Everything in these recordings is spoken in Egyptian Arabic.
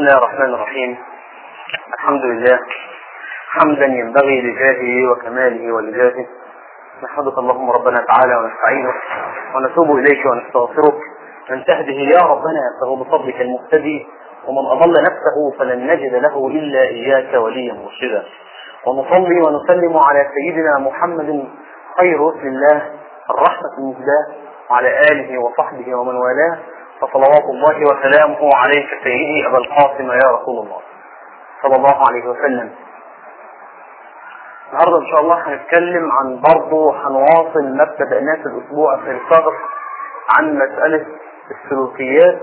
الله الرحمن الرحيم الحمد لله حمدا ينبغي لجاهه وكماله ولجاهه نحمدك اللهم ربنا تعالى ونستعينك ونتوب اليك ونستغفرك من تهده يا ربنا فهو بفضلك المهتدي ومن اضل نفسه فلن نجد له الا اياك وليا مرشدا ونصلي ونسلم على سيدنا محمد خير رسل الله الرحمه المهداه وعلى اله وصحبه ومن والاه فصلوات الله وسلامه عليك سيدي ابا القاسم يا رسول الله صلى الله عليه وسلم النهارده ان شاء الله هنتكلم عن برضه هنواصل ما ابتدأناه في الاسبوع السابق عن مسألة السلوكيات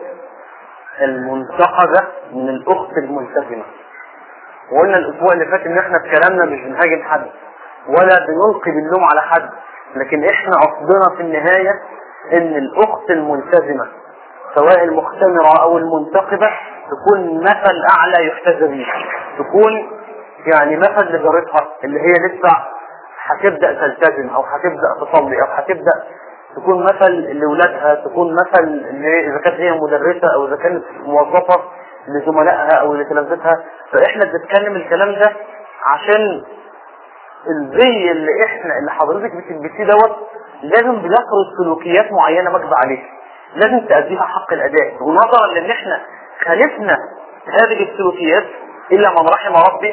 المنتقدة من الاخت الملتزمة وقلنا الاسبوع اللي فات ان احنا في كلامنا مش بنهاجم حد ولا بنلقي باللوم على حد لكن احنا قصدنا في النهاية ان الاخت الملتزمة سواء المختمرة او المنتقبة تكون مثل اعلى يحتذى به تكون يعني مثل لجارتها اللي هي لسه هتبدا تلتزم او هتبدا تصلي او هتبدا تكون مثل لاولادها تكون مثل اللي اذا كانت هي مدرسه او اذا كانت موظفه لزملائها او لتلامذتها فاحنا بنتكلم الكلام ده عشان الزي اللي احنا اللي حضرتك بتلبسيه دوت لازم بيفرض سلوكيات معينه مجبى عليها لازم تأديها حق الاداء ونظرا لان احنا خالفنا هذه السلوكيات الا من رحم ربي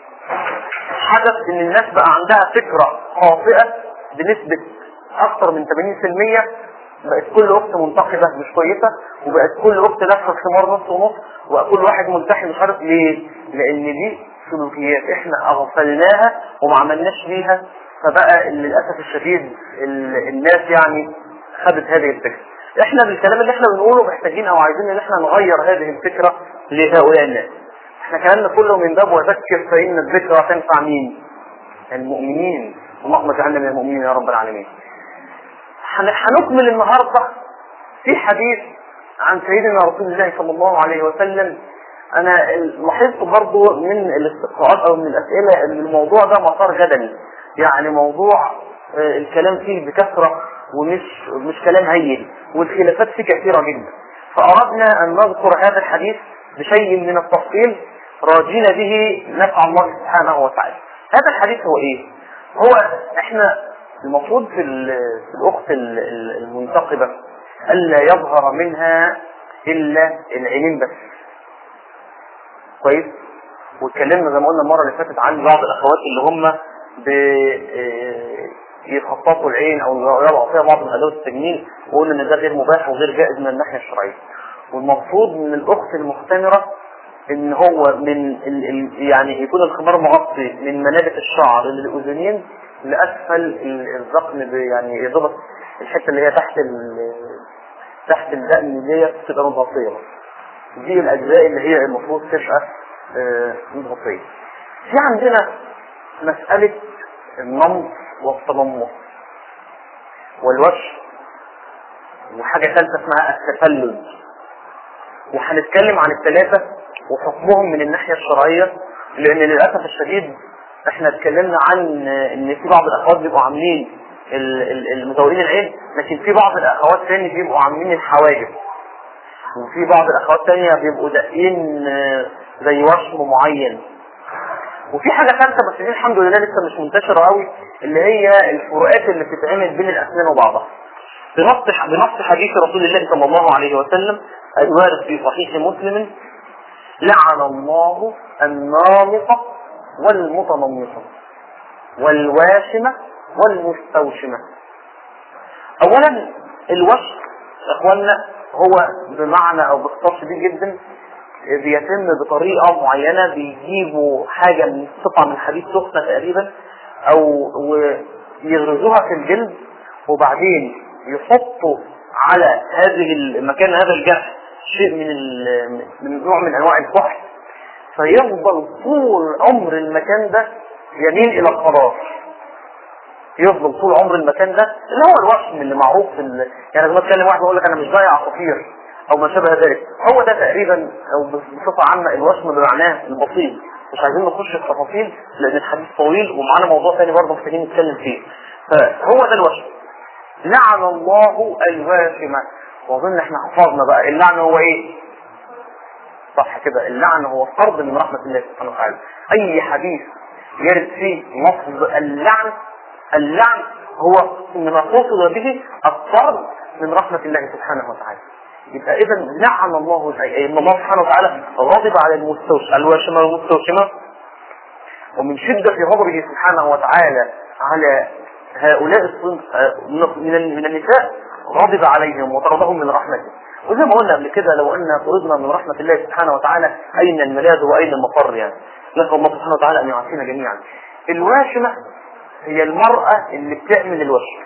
حدث ان الناس بقى عندها فكرة خاطئة بنسبة اكثر من 80% بقت كل اخت منتقبة مش كويسة وبقت كل اخت لابسة خمار نص ونص وبقى كل واحد ملتحي مش عارف ليه لان دي سلوكيات احنا اغفلناها وما عملناش بيها فبقى للاسف الشديد الناس يعني خدت هذه الفكرة احنا بالكلام اللي احنا بنقوله محتاجين او عايزين ان احنا نغير هذه الفكرة لهؤلاء الناس احنا كلامنا كله من باب وذكر فإن الذكرى تنفع مين المؤمنين اللهم اجعلنا من المؤمنين يا رب العالمين هنكمل النهاردة في حديث عن سيدنا رسول الله صلى الله عليه وسلم انا لاحظت برضو من الاستقراءات او من الاسئلة ان الموضوع ده مسار جدلي يعني موضوع الكلام فيه بكثرة ومش مش كلام هين والخلافات فيه كثيرة جدا فاردنا ان نذكر هذا الحديث بشيء من التفصيل راجين به نفع الله سبحانه وتعالى هذا الحديث هو ايه هو احنا المفروض في, في الاخت المنتقبة الا يظهر منها الا العينين بس كويس واتكلمنا زي ما قلنا المره اللي فاتت عن بعض الاخوات اللي هم يخططوا العين او يضعوا فيها بعض من ادوات التجميل وقلنا ان ده غير مباح وغير جائز من الناحيه الشرعيه والمفروض من الاخت المختمره ان هو من ال ال يعني يكون الخمار مغطي من منابت الشعر للاذنين لاسفل الذقن يعني يضبط الحته اللي هي تحت تحت الدقن ديت تبقى متغطيه دي الاجزاء اللي هي المفروض تبقى متغطيه في عندنا مساله النمط والتنمط والوش وحاجه ثالثه اسمها التفلج وهنتكلم عن الثلاثة وحكمهم من الناحية الشرعية لان للأسف الشديد احنا اتكلمنا عن ان في بعض الاخوات بيبقوا عاملين المزورين العين لكن في بعض الاخوات تاني بيبقوا عاملين الحواجب وفي بعض الاخوات تانية بيبقوا داقين زي وشم معين وفي حاجة ثالثة بس دي الحمد لله لسه مش منتشرة قوي اللي هي الفروقات اللي بتتعمل بين الاسنان وبعضها بنص بنص حديث رسول الله صلى الله عليه وسلم الوارد في صحيح مسلم لعن الله النامطة والمتنمطة والواشمة والمستوشمة اولا الوشم اخوانا هو بمعنى او باختصار شديد جدا بيتم بطريقة معينة بيجيبوا حاجة من قطعة من حديد سخنة تقريبا او ويغرزوها في الجلد وبعدين يحطوا على هذه المكان هذا الجرح شيء من من نوع من انواع الكحل فيفضل طول عمر المكان ده يميل الى القرار يفضل طول عمر المكان ده اللي هو الوشم اللي معروف في ال... يعني لما اتكلم واحد يقول لك انا مش ضايع عصافير او ما شابه ذلك هو ده تقريبا او بصفه عامه الوشم بمعناه البسيط مش عايزين نخش في تفاصيل لان الحديث طويل ومعانا موضوع ثاني برضه محتاجين نتكلم فيه فهو ده الوشم لعن الله الواشمة واظن احنا حفظنا بقى اللعن هو ايه صح كده اللعن هو فرض من رحمة الله سبحانه وتعالى أي حديث يرد فيه لفظ اللعن اللعن هو إنما قصد به الطرد من رحمة الله سبحانه وتعالى يبقى إذا لعن الله أي إن الله سبحانه وتعالى غضب على المستوشمة الواشمة والمستوشمة ومن شدة غضبه سبحانه وتعالى على هؤلاء الصنف من من النساء غضب عليهم وطردهم من رحمته وزي ما قلنا قبل كده لو ان طردنا من رحمه الله سبحانه وتعالى اين الملاذ واين المفر يعني نسال الله سبحانه وتعالى ان يعافينا جميعا الواشمه هي المراه اللي بتعمل الوشم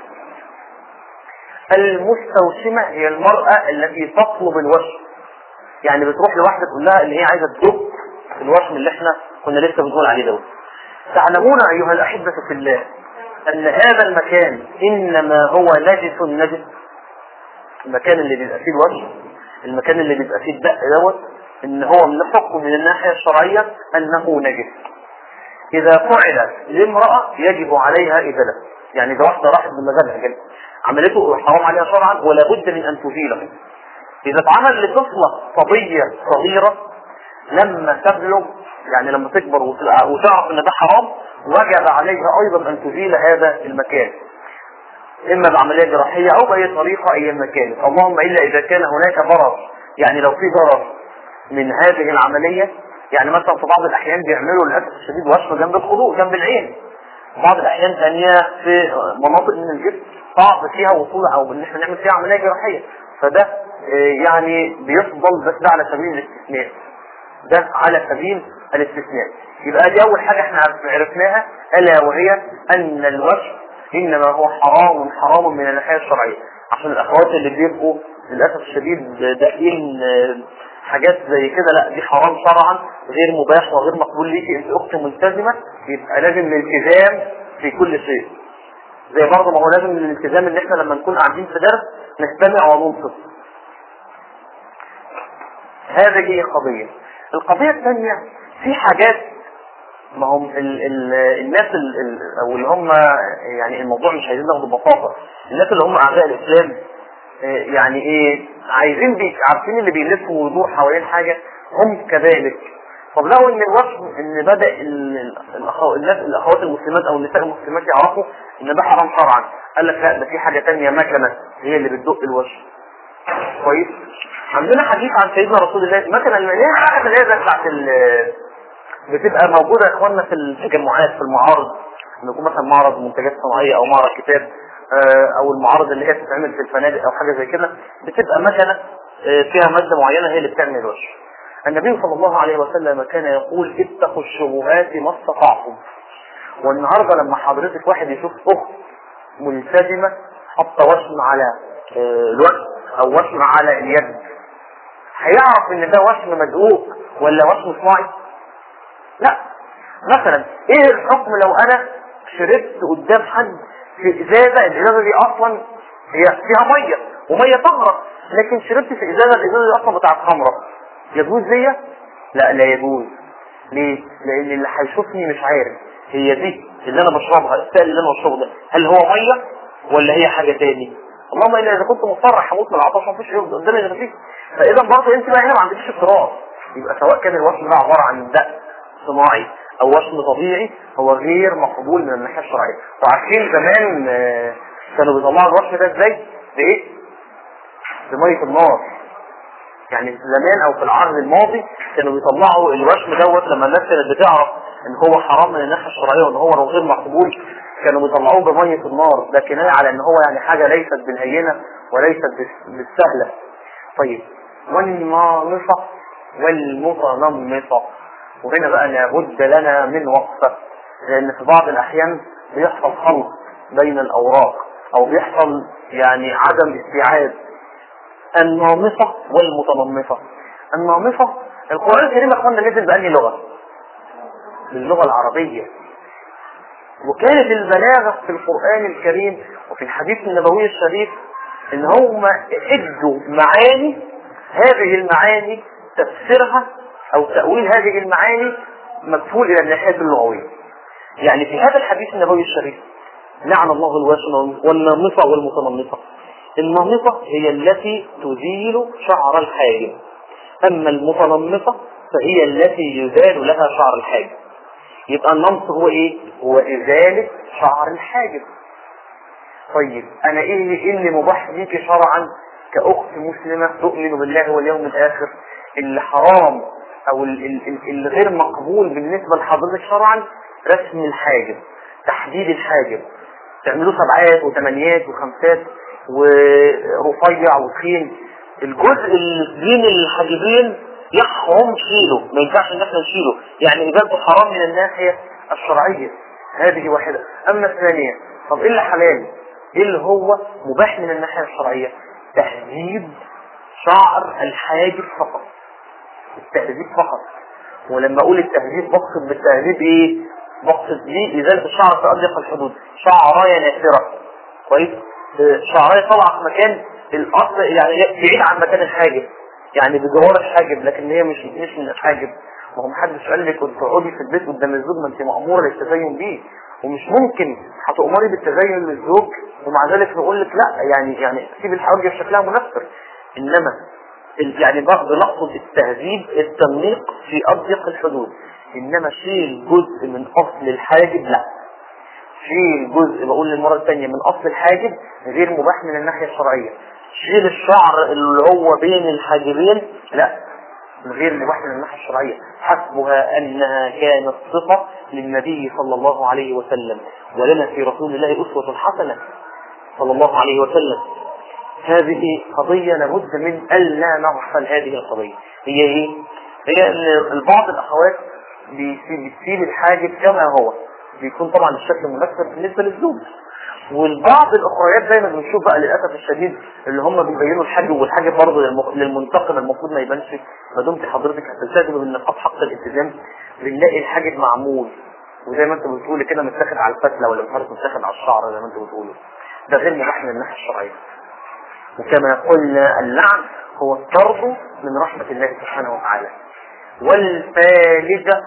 المستوشمه هي المراه التي تطلب الوشم يعني بتروح لواحده تقول لها ان هي عايزه تدق الوشم اللي احنا كنا لسه بنقول عليه دوت تعلمون ايها الاحبه في الله ان هذا المكان انما هو نجس نجس المكان اللي بيبقى فيه الوجه المكان اللي بيبقى فيه الدق دوت ان هو من حكم من الناحيه الشرعيه انه نجس اذا فعل لامراه يجب عليها ازاله يعني ده واحده راحت بمزاجها كده عملته حرام عليها شرعا ولا بد من ان تزيله اذا اتعمل لطفله صبيه صغيره لما تبلغ يعني لما تكبر وتعرف ان ده حرام وجب عليها ايضا ان تزيل هذا المكان اما بعمليه جراحيه او باي طريقه ايا كانت اللهم الا اذا كان هناك ضرر يعني لو في ضرر من هذه العمليه يعني مثلا في بعض الاحيان بيعملوا للاسف الشديد وشم جنب الخضوع جنب العين بعض الاحيان ثانيه في مناطق من الجسم صعب فيها وصول او ان احنا نعمل فيها عمليه جراحيه فده يعني بيفضل بس ده على سبيل الاستثناء ده على سبيل الاستثناء يبقى دي اول حاجه احنا عرفناها الا وهي ان الوجه انما هو حرام حرام من الناحيه الشرعيه عشان الاخوات اللي بيبقوا للاسف الشديد داخلين حاجات زي كده لا دي حرام شرعا غير مباح وغير مقبول ليكي انت اخت ملتزمه يبقى لازم الالتزام في كل شيء زي برضه ما هو لازم الالتزام ان احنا لما نكون قاعدين في درس نستمع وننصت هذه هي قضيه القضيه الثانيه في حاجات ما هم ال ال الناس ال ال او اللي هم يعني الموضوع مش عايزين ناخده ببساطه الناس اللي هم اعداء الاسلام يعني ايه عايزين بي عارفين اللي بيلفوا ويدور حوالين حاجه هم كذلك طب لو ان الوصف ان بدا الأخو... الناس الاخوات المسلمات او النساء المسلمات يعرفوا ان ده حرام شرعا قال لك لا ده في حاجه ثانيه مكنه هي اللي بتدق الوجه كويس عندنا حديث عن سيدنا رسول الله المكنه الماليه الحاجه اللي هي بتاعت بتبقى موجودة يا اخواننا في التجمعات في المعارض لما يكون مثلا معرض منتجات صناعية او معرض كتاب او المعارض اللي هي بتتعمل في الفنادق او حاجة زي كده بتبقى مكنة فيها مادة معينة هي اللي بتعمل الوجه النبي صلى الله عليه وسلم كان يقول اتقوا الشبهات ما استطعتم والنهاردة لما حضرتك واحد يشوف اخت ملتزمة حاطة وشم على الوجه او وشم على اليد هيعرف ان ده وشم مدقوق ولا وشم صناعي لا مثلا ايه الحكم لو انا شربت قدام حد في ازازه الازازه دي اصلا هي فيها ميه وميه طاهره لكن شربت في ازازه الازازه دي اصلا بتاعت خمره يجوز ليا؟ لا لا يجوز ليه؟ لان اللي هيشوفني مش عارف هي دي اللي انا بشربها السائل اللي انا بشربه ده هل هو ميه ولا هي حاجه تاني؟ اللهم الا اذا كنت مضطر هموت من العطش مفيش غير قدامي غير فيه فاذا برضه انت بقى هنا ما عندكيش افتراض يبقى سواء كان الوصل ده عباره عن دق صناعي او وشم طبيعي هو غير مقبول من الناحيه الشرعيه وعارفين زمان كانوا بيطلعوا الوشم ده ازاي بايه بميه النار يعني زمان او في العهد الماضي كانوا بيطلعوا الوشم دوت لما الناس كانت بتعرف ان هو حرام من الناحيه الشرعيه وان هو غير مقبول كانوا بيطلعوه بميه النار ده كنايه على ان هو يعني حاجه ليست بالهينه وليست بالسهله طيب والنامصه والمتنمصه وهنا بقى لابد لنا من وقفة لأن في بعض الأحيان بيحصل خلط بين الأوراق أو بيحصل يعني عدم استيعاب النامصة والمتنمصة النامصة القرآن الكريم يا اخوانا نزل بأنهي لغة؟ باللغة العربية وكانت البلاغة في القرآن الكريم وفي الحديث النبوي الشريف ان هم ادوا معاني هذه المعاني تفسيرها او تأويل هذه المعاني مكفول الى الناحية اللغوية يعني في هذا الحديث النبوي الشريف لعن الله الواشم والنامصة والمتنمصة النامصة هي التي تزيل شعر الحاجب أما المتنمصة فهي التي يزال لها شعر الحاجب يبقى النمص هو ايه هو ازالة شعر الحاجب طيب انا ايه اللي, إيه اللي مباح ليك شرعا كاخت مسلمة تؤمن بالله واليوم الاخر اللي حرام او ال- ال- ال- اللي غير مقبول بالنسبة لحضرتك شرعا رسم الحاجب تحديد الحاجب تعملوه سبعات وثمانيات وخمسات ورفيع وتخين الجزء اللي بين الحاجبين يحرم شيله ما ينفعش ان احنا نشيله يعني ازالته حرام من الناحية الشرعية هذه واحدة اما الثانية طب ايه اللي حلال ايه اللي هو مباح من الناحية الشرعية تهذيب شعر الحاجب فقط التهذيب فقط ولما اقول التهذيب بقصد بالتهذيب ايه بقصد دي ازالة الشعر في اضيق الحدود شعراية نافرة كويس شعراية طالعة في مكان الاصل يعني بعيد عن مكان الحاجب يعني بجوار الحاجب لكن هي مش مش من الحاجب ما هو محدش قال لك كنت تقعدي في البيت قدام الزوج ما انت مأمورة للتزين بيه ومش ممكن هتؤمري بالتزين للزوج ومع ذلك نقول لك لا يعني يعني سيب الحواجب شكلها منفر انما ال- يعني بعض نقصد التهذيب التنميق في اضيق الحدود انما شيل جزء من اصل الحاجب لا شيل جزء بقول للمرة الثانية من اصل الحاجب غير مباح من الناحية الشرعية شيل الشعر اللي هو بين الحاجبين لا غير مباح من الناحية الشرعية حسبها انها كانت صفة للنبي صلى الله عليه وسلم ولنا في رسول الله اسوة حسنة صلى الله عليه وسلم هذه قضية لابد من ألا نغفل هذه القضية هي ايه؟ هي ان البعض الاخوات بيسيب بتسيب الحاجب كما هو بيكون طبعا الشكل منفر بالنسبة للزوج والبعض الاخريات دايما بنشوف بقى للاسف الشديد اللي هم بيبينوا الحاجب والحاجب برضه للمق- للمنتقم المفروض ما يبانش ما دمت حضرتك هتلتزم بالنقاط حق الالتزام بنلاقي الحاجب معمول وزي ما انت بتقولي كده متاخد على الفتله ولا مش عارف متاخد على الشعر زي ما انت بتقولي ده غير مباح من الناحيه الشرعيه وكما قلنا اللعن هو الطرد من رحمة الله سبحانه وتعالى والفالجة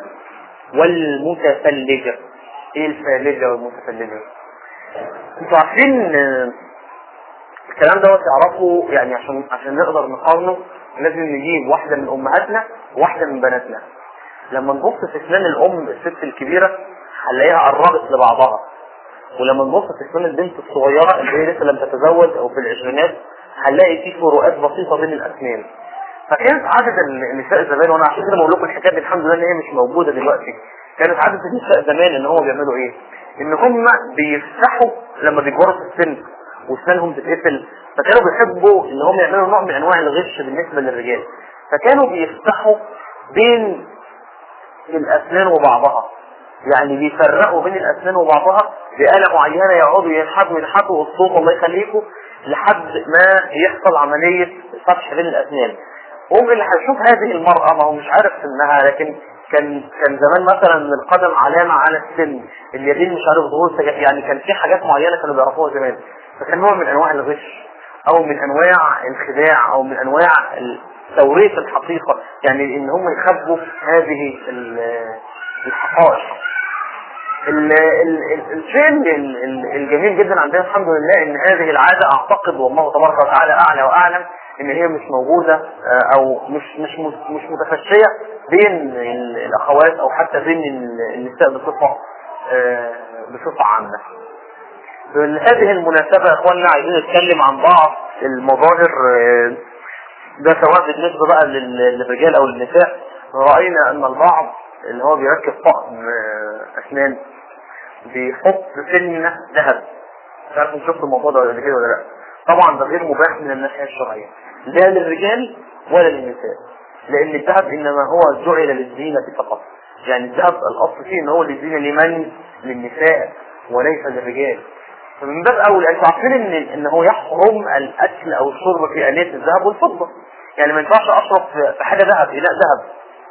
والمتفلجة ايه الفالجة والمتفلجة انتوا عارفين آه، الكلام دوت تعرفوا يعني عشان عشان نقدر نقارنه لازم نجيب واحدة من امهاتنا وواحدة من بناتنا لما نبص في اسنان الام الست الكبيرة هنلاقيها قربت لبعضها ولما نبص في اسنان البنت الصغيرة اللي هي لسه لم تتزوج او في العشرينات هنلاقي في فروقات بسيطة بين الاسنان فكانت عادة النساء زمان وانا عشان كده بقول لكم الحكايه دي الحمد لله ان هي مش موجودة دلوقتي كانت عادة النساء زمان ان هم بيعملوا ايه؟ ان هم بيفتحوا لما بيكبروا في السن واسنانهم تتقفل فكانوا بيحبوا ان هم يعملوا نوع من انواع الغش بالنسبة للرجال فكانوا بيفتحوا بين الاسنان وبعضها يعني بيفرقوا بين الاسنان وبعضها بآلة معينة يقعدوا ينحتوا ينحتوا الصوت الله يخليكم لحد ما يحصل عملية فتح بين الاسنان هم اللي هيشوف هذه المرأة ما هو مش عارف سنها لكن كان كان زمان مثلا من القدم علامة على السن اليدين مش عارف ظهور سجا- يعني كان في حاجات معينة كانوا بيعرفوها زمان فكان نوع من انواع الغش او من انواع الخداع او من انواع ال- توريث الحقيقة يعني ان هم يخبوا هذه ال- الحقائق ال- ال- ال- الشيء ال- ال- الجميل جدا عندنا الحمد لله ان هذه العادة اعتقد والله تبارك وتعالى اعلى واعلم ان هي مش موجودة آه، او مش مش مش مش متفشية بين ال- الاخوات او حتى بين ال- النساء بصفة آه، بصفة عامة هذه المناسبة يا اخواننا عايزين نتكلم عن بعض المظاهر آه، ده سواء بالنسبة بقى لل- للرجال او للنساء رأينا ان البعض اللي هو بيركب طقم آه، اسنان بيحط سنة ذهب مش عارف نشوف الموضوع ده ولا كده ولا لا طبعا ده غير مباح من الناحية الشرعية لا للرجال ولا للنساء لان الذهب انما هو جعل للزينة فقط يعني الذهب الاصل فيه ان هو للزينة لمن للنساء وليس للرجال فمن باب اولى انتوا عارفين ان ان هو يحرم الاكل او الشرب في انيه الذهب والفضه يعني ما ينفعش اشرب في في حاجه ذهب اناء ذهب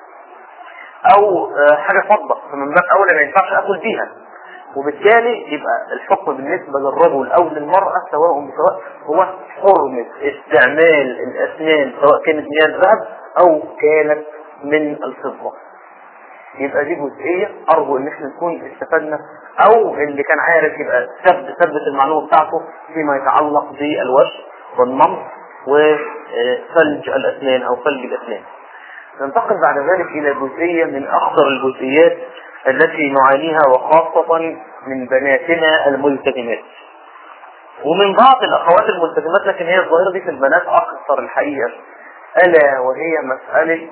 او آه، حاجه فضه فمن باب اولى ما ينفعش اكل بيها وبالتالي يبقى الحكم بالنسبه للرجل او للمراه سواء بسواء هو حرمه استعمال الاسنان سواء كانت من الذهب او كانت من الفضه يبقى دي جزئية أرجو إن احنا نكون استفدنا أو اللي كان عارف يبقى ثبت ثبت المعلومة بتاعته فيما يتعلق بالوش والنمط وثلج الأسنان أو ثلج الأسنان ننتقل بعد ذلك الى جزئية من اخطر الجزئيات التي نعانيها وخاصة من بناتنا الملتزمات ومن بعض الاخوات الملتزمات لكن هي الظاهرة دي في البنات اكثر الحقيقة الا وهي مسألة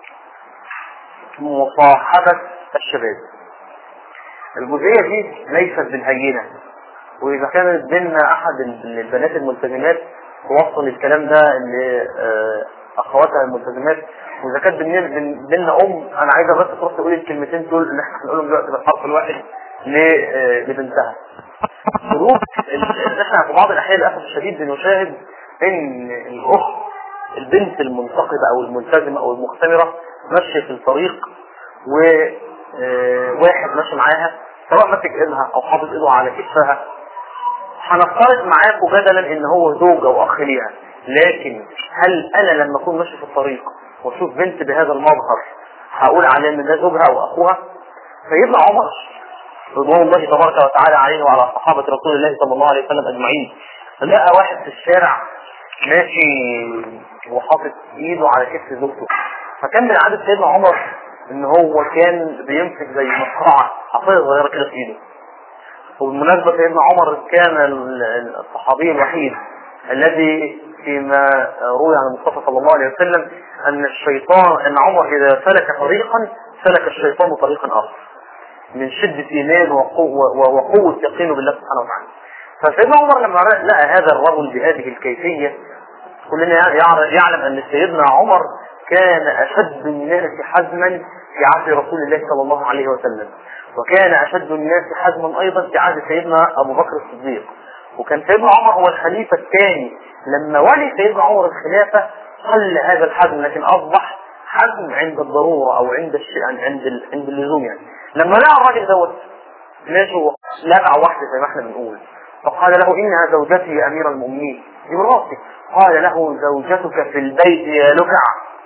مصاحبة الشباب الجزئية دي ليست بالهينة واذا كانت بيننا احد البنات الملتزمات توصل الكلام ده لاخواتها الملتزمات واذا كانت بيننا ام انا عايزه بس تروح تقول الكلمتين دول اللي احنا هنقولهم دلوقتي بالحرف الواحد لبنتها ظروف احنا في بعض الاحيان للاسف الشديد بنشاهد ان الاخت البنت المنتقده او الملتزمه او المختمره ماشيه في الطريق وواحد ماشي معاها سواء ماسك ايدها او حاطط ايده على كتفها هنفترض معاكم بدلا ان هو زوج او اخ ليها لكن هل انا لما اكون ماشي في الطريق واشوف بنت بهذا المظهر هقول عليه ان ده زوجها او اخوها سيدنا عمر رضوان الله تبارك وتعالى عليه وعلى صحابة رسول الله صلى الله عليه وسلم اجمعين لقى واحد في الشارع ماشي وحاطط ايده على كتف زوجته فكان من عادة سيدنا عمر ان هو كان بيمسك زي مصرعة عصاية صغيرة كده في ايده وبالمناسبة سيدنا عمر كان الصحابي الوحيد الذي فيما روي عن المصطفى صلى الله عليه وسلم ان الشيطان ان عمر اذا سلك طريقا سلك الشيطان طريقا اخر من شدة ايمان وقوة, وقوة يقينه بالله سبحانه وتعالى فسيدنا عمر لما لقى هذا الرجل بهذه الكيفية كلنا يعلم ان سيدنا عمر كان اشد الناس حزما في عهد رسول الله صلى الله عليه وسلم وكان اشد الناس حزما ايضا في عهد سيدنا ابو بكر الصديق وكان سيدنا عمر هو الخليفة الثاني لما ولي سيدنا عمر الخلافة قل هذا الحزم لكن اصبح حزم عند الضرورة او عند الشيء عند ال... عند اللزوم يعني لما لقى الراجل دوت ماشي لقى واحدة زي ما احنا بنقول فقال له انها زوجتي يا امير المؤمنين دي من راسي قال له زوجتك في البيت يا لكع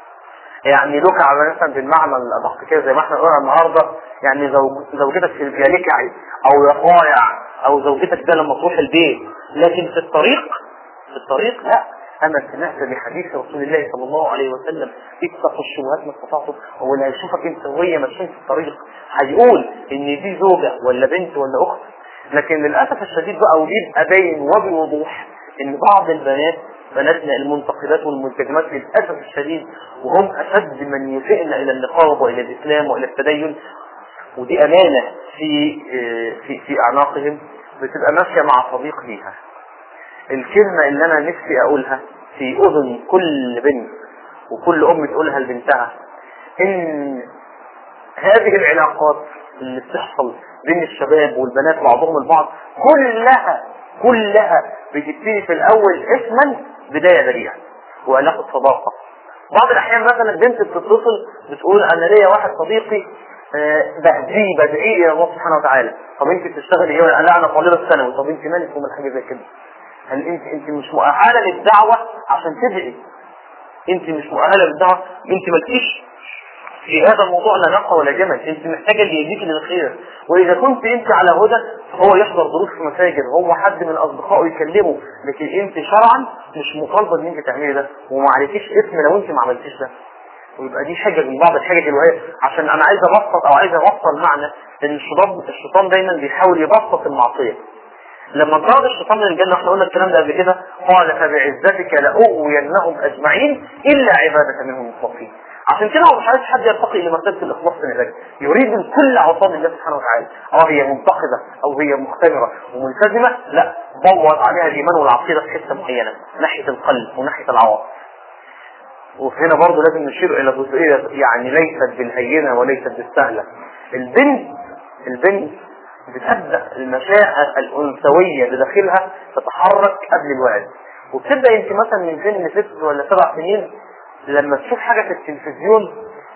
يعني لكع مثلا بالمعنى الادق كده زي ما احنا قلنا النهارده يعني زوج زوجتك في الجالكعي او يقايع او زوجتك ده لما تروح البيت لكن في الطريق في الطريق لا انا سمعت بحديث رسول الله صلى الله عليه وسلم اتقوا الشبهات ما استطعتم هو اللي هيشوفك انت وهي ماشيين في الطريق هيقول ان دي زوجه ولا بنت ولا اخت لكن للاسف الشديد بقى وبيبقى باين وبوضوح ان بعض البنات بناتنا المنتقدات والملتزمات للاسف الشديد وهم اشد من يسئن الى النقاب والى الاسلام والى التدين ودي امانه في في في اعناقهم بتبقى ماشيه مع صديق ليها الكلمه اللي انا نفسي اقولها في اذن كل بنت وكل ام تقولها لبنتها ان هذه العلاقات اللي بتحصل بين الشباب والبنات بعضهم البعض كلها كلها بتبتدي في الاول اسما بدايه ذريعه وعلاقه صداقه بعض الاحيان مثلا البنت بتتصل بتقول انا ليا واحد صديقي بهديه بدعيه الى الله سبحانه وتعالى طب انت بتشتغلي ايه لا انا طالبه ثانوي طب انت مالك ومن حاجه زي كده هل انت انت مش مؤهله للدعوه عشان تدعي انت مش مؤهله للدعوه انت مالكيش في هذا الموضوع لا نقى ولا جمل انت محتاجه اللي يهديك للخير واذا كنت انت على هدى فهو يحضر دروس في مساجد هو حد من اصدقائه يكلمه لكن انت شرعا مش مطالبه ان انت تعملي ده وما عليكيش اسم لو انت ما عملتيش ده ويبقى دي حاجه من بعض الحاجج الوهيه عشان انا عايز ابسط او عايز اوصل معنى ان الشيطان الشيطان دايما بيحاول يبسط المعصيه لما طرد الشيطان من الجنه احنا قلنا الكلام ده قبل كده قال فبعزتك لاغوينهم اجمعين الا عبادك منهم المخلصين عشان كده هو مش عايز حد يرتقي لمرتبه الاخلاص من الرجل يريد من كل عصام الله سبحانه وتعالى اه هي منتقده او هي مختبره وملتزمه لا بوظ عليها الايمان والعقيده في حته معينه ناحيه القلب وناحيه العواطف وهنا برضه لازم نشير الى جزئيه يعني ليست بالهينه وليست بالسهله البنت البنت بتبدا المشاعر الانثويه بداخلها تتحرك قبل الوعي وبتبدا انت مثلا من سن ست ولا سبع سنين لما تشوف حاجه في التلفزيون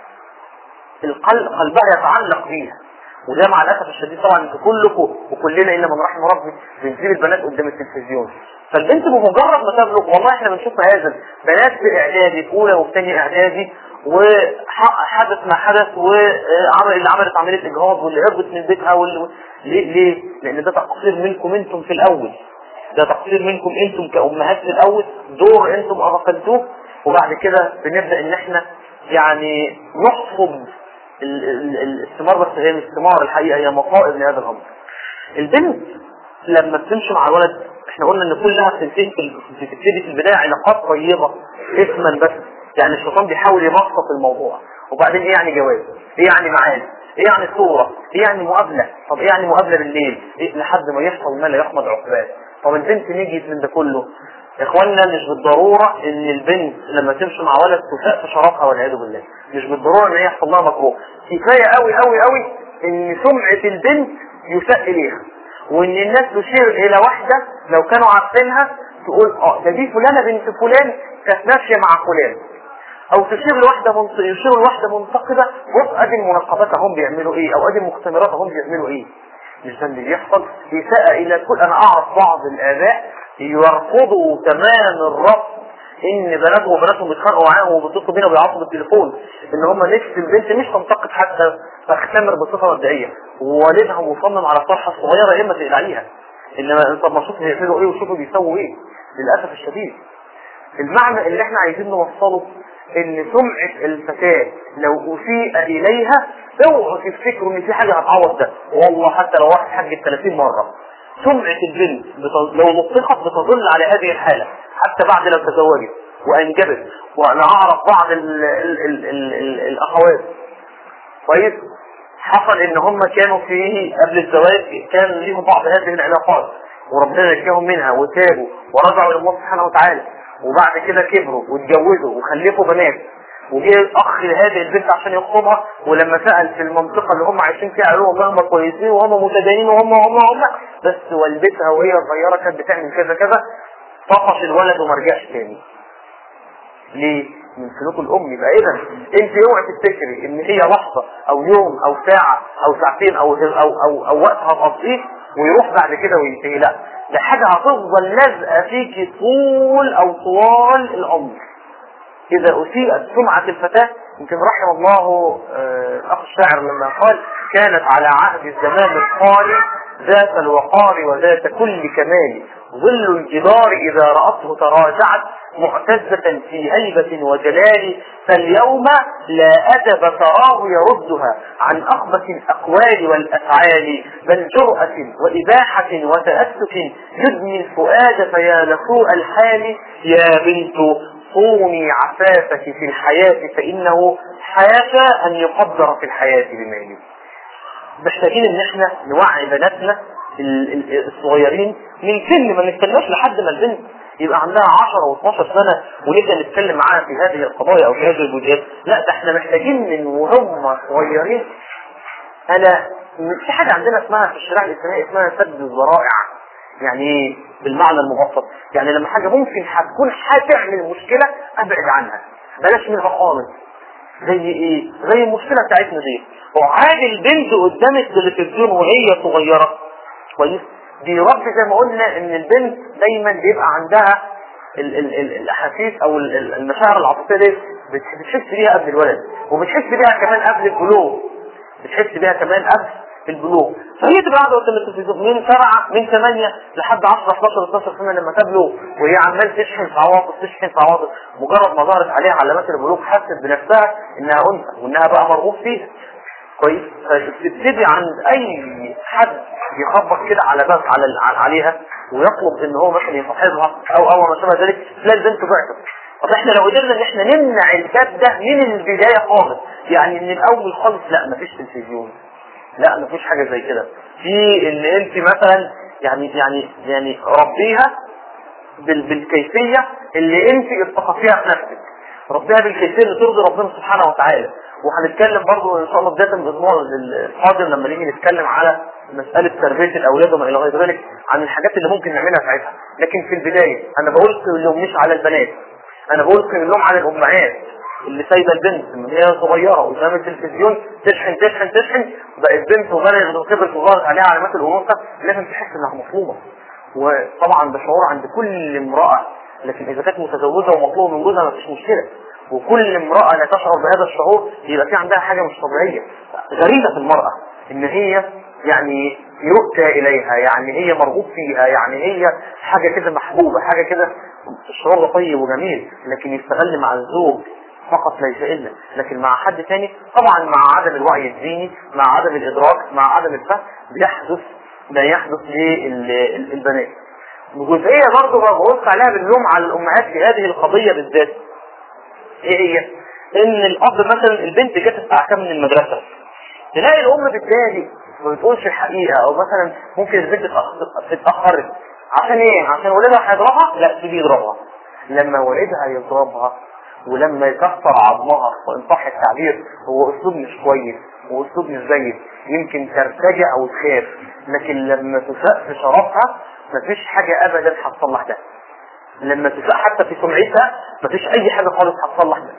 القلب قلبها يتعلق بيها وده مع الاسف الشديد طبعا انتوا كلكم وكلنا الا من رحم ربي بنسيب البنات قدام التلفزيون فالبنت بمجرد ما تبلغ والله احنا بنشوف هذا بنات في اعدادي في اولى وفي ثانيه اعدادي وحدث ما حدث وعمل اللي عملت عمليه اجهاض واللي هربت من بيتها واللي ليه ليه؟ لان ده تقصير منكم انتم في الاول ده تقصير منكم انتم كامهات في الاول دور انتم اغفلتوه وبعد كده بنبدا ان احنا يعني نحفظ ال- ال- ال- الثمار بس هي مش ثمار الحقيقه هي مصائب لهذا الامر. البنت لما بتمشي مع الولد احنا قلنا ان كلها بتنتهي في ال- بتبتدي في البدايه علاقات طيبه اسما بس يعني الشيطان بيحاول يبسط الموضوع وبعدين ايه يعني جواز؟ ايه يعني معاد؟ ايه يعني صوره؟ ايه يعني مقابله؟ طب ايه يعني مقابله بالليل؟ إيه لحد ما يحصل ما لا يحمد عقباه. طب البنت نجيت من ده كله يا اخوانا مش بالضروره ان البنت لما تمشي مع ولد تساء في شرفها والعياذ بالله مش بالضروره ان هي يحصل لها مكروه كفايه قوي قوي قوي ان سمعه البنت يساء اليها وان الناس تشير الى واحده لو كانوا عارفينها تقول اه ده دي فلانه بنت فلان كانت ماشيه مع فلان او تشير لواحده منت... يشير لواحده منتقده بص ادي المناقبات هم بيعملوا ايه او ادي المختبرات هم بيعملوا ايه مش ده اللي بيحصل إساءة إلى كل أنا أعرف بعض الآباء يرفضوا تمام الرفض إن بناتهم وبناتهم بيتخانقوا معاهم وبيتصلوا بينا وبيعصوا بالتليفون إن هم نفس البنت مش تنتقد حتى تختمر بصفة مبدئية ووالدها مصمم على الطرحة الصغيرة يا إما تقلعيها إنما أنت ما شوفوا بيعملوا إيه وشوفوا بيسووا إيه للأسف الشديد المعنى اللي احنا عايزين نوصله ان سمعة الفتاة لو اسيء اليها اوعوا تفتكروا ان في حاجة هتعوض ده والله حتى لو واحد حج 30 مرة سمعة البنت بت- لو لطخت بتدل على هذه الحالة حتى بعد لو تزوجت وانجبت وانا اعرف بعض ال ال ال ال ال الاخوات كويس حصل ان هم كانوا في قبل الزواج كان ليهم بعض هذه العلاقات وربنا نجاهم منها وتابوا ورجعوا الى الله سبحانه وتعالى وبعد كده كبروا واتجوزوا وخلفوا بنات وجه اخ لهذه البنت عشان يخطبها ولما سال في المنطقه اللي هم عايشين فيها قالوا والله هم كويسين وهم متدينين وهم هم هم بس والدتها وهي صغيره كانت بتعمل كذا كذا طفش الولد وما رجعش تاني ليه؟ من سلوك الام يبقى اذا انت اوعي تفتكري ان هي لحظه او يوم او ساعه او ساعتين او او او, أو وقت هتقضيه ويروح بعد كده وينتهي لا ده حاجه هتفضل لازقه فيكي طول او طوال العمر اذا اسيئت سمعه الفتاه يمكن رحم الله آه، اخ الشاعر لما قال كانت على عهد الزمان القاري ذات الوقار وذات كل كمال ظل الجدار إذا رأته تراجعت معتزة في هيبة وجلال فاليوم لا أدب تراه يردها عن أخبث الأقوال والأفعال بل جرأة وإباحة وتأسف يدمي الفؤاد فيا لسوء الحال يا بنت صوني عفافك في الحياة فإنه حاشا أن يقدر في الحياة بماله محتاجين ان احنا نوعي بناتنا ال- ال- الصغيرين من سن ما نستناش لحد ما البنت يبقى عندها 10 و12 سنة ونبدأ نتكلم معاها في هذه القضايا او في هذه الجزئيات لا ده احنا محتاجين من وهم صغيرين انا في حاجة عندنا اسمها في الشريعة الاسلامية اسمها سد الذرائع يعني ايه بالمعنى المبسط يعني لما حاجة ممكن هتكون هتعمل مشكلة ابعد عنها بلاش منها خالص زي ايه زي المشكلة بتاعتنا دي وعادي البنت قدام التلفزيون وهي صغيرة كويس دي رب زي ما قلنا ان البنت دايما بيبقى عندها ال ال ال الاحاسيس او ال- ال- المشاعر العاطفيه دي بتح- بتحس بيها قبل الولد وبتحس بيها كمان قبل البلوغ بتحس بيها كمان قبل البلوغ فهي تبقى قاعده قدام التلفزيون من سبعه من ثمانيه لحد 10 11 12 سنه لما تبلغ وهي عمال تشحن في عواطف تشحن في عواطف مجرد ما ظهرت عليها علامات البلوغ حست بنفسها انها انثى وانها بقى مرغوب فيها كويس فتبتدي عند اي حد يخبط كده على باب على على- عليها ويطلب ان هو مثلا يصاحبها او او ما شابه ذلك تلاقي البنت ضعفت طب احنا لو قدرنا ان احنا نمنع الباب ده من البدايه خالص يعني من الاول خالص لا مفيش تلفزيون لا مفيش حاجه زي كده في ان انت مثلا يعني يعني يعني ربيها بال- بالكيفيه اللي انت اتفقتيها في نفسك ربيها بالكيفيه اللي ترضي ربنا سبحانه وتعالى وهنتكلم برضو ان شاء الله بدايه من الاسبوع القادم لما نيجي نتكلم على مساله تربيه الاولاد وما الى غير ذلك عن الحاجات اللي ممكن نعملها ساعتها لكن في البدايه انا بقول اللوم مش على البنات انا بقول اللوم على الامهات اللي سايبه البنت من هي صغيره قدام التلفزيون تشحن تشحن تشحن بقت بنت وبلغت وكبرت وظهرت عليها علامات الانوثه لازم تحس انها مظلومه وطبعا ده شعور عند كل امراه لكن اذا كانت متزوجه ومطلوبه من جوزها مفيش مشكله وكل امراه لا تشعر بهذا الشعور يبقى في عندها حاجه مش طبيعيه غريبه في المراه ان هي يعني يؤتى اليها يعني هي مرغوب فيها يعني هي حاجه كده محبوبه حاجه كده الشعور ده طيب وجميل لكن يستغل مع الزوج فقط ليس الا لكن مع حد ثاني طبعا مع عدم الوعي الديني مع عدم الادراك مع عدم الفهم بيحدث ما يحدث للبنات جزئيه برضه ببص عليها باللوم على الامهات في هذه القضيه بالذات ايه هي؟ ان الاب مثلا البنت جت الساعه كام من المدرسه تلاقي الام بتضايق ما بتقولش الحقيقه او مثلا ممكن البنت تتأخ- تتاخرت عشان ايه؟ عشان والدها هيضربها؟ لا تيجي يضربها لما والدها يضربها ولما يكسر عظمها وان صح التعبير هو اسلوب مش كويس واسلوب مش جيد يمكن ترتجع او تخاف لكن لما تساء في شرفها مفيش حاجه ابدا هتصلح ده لما تساء حتى في سمعتها مفيش اي حاجه خالص هتصلح ده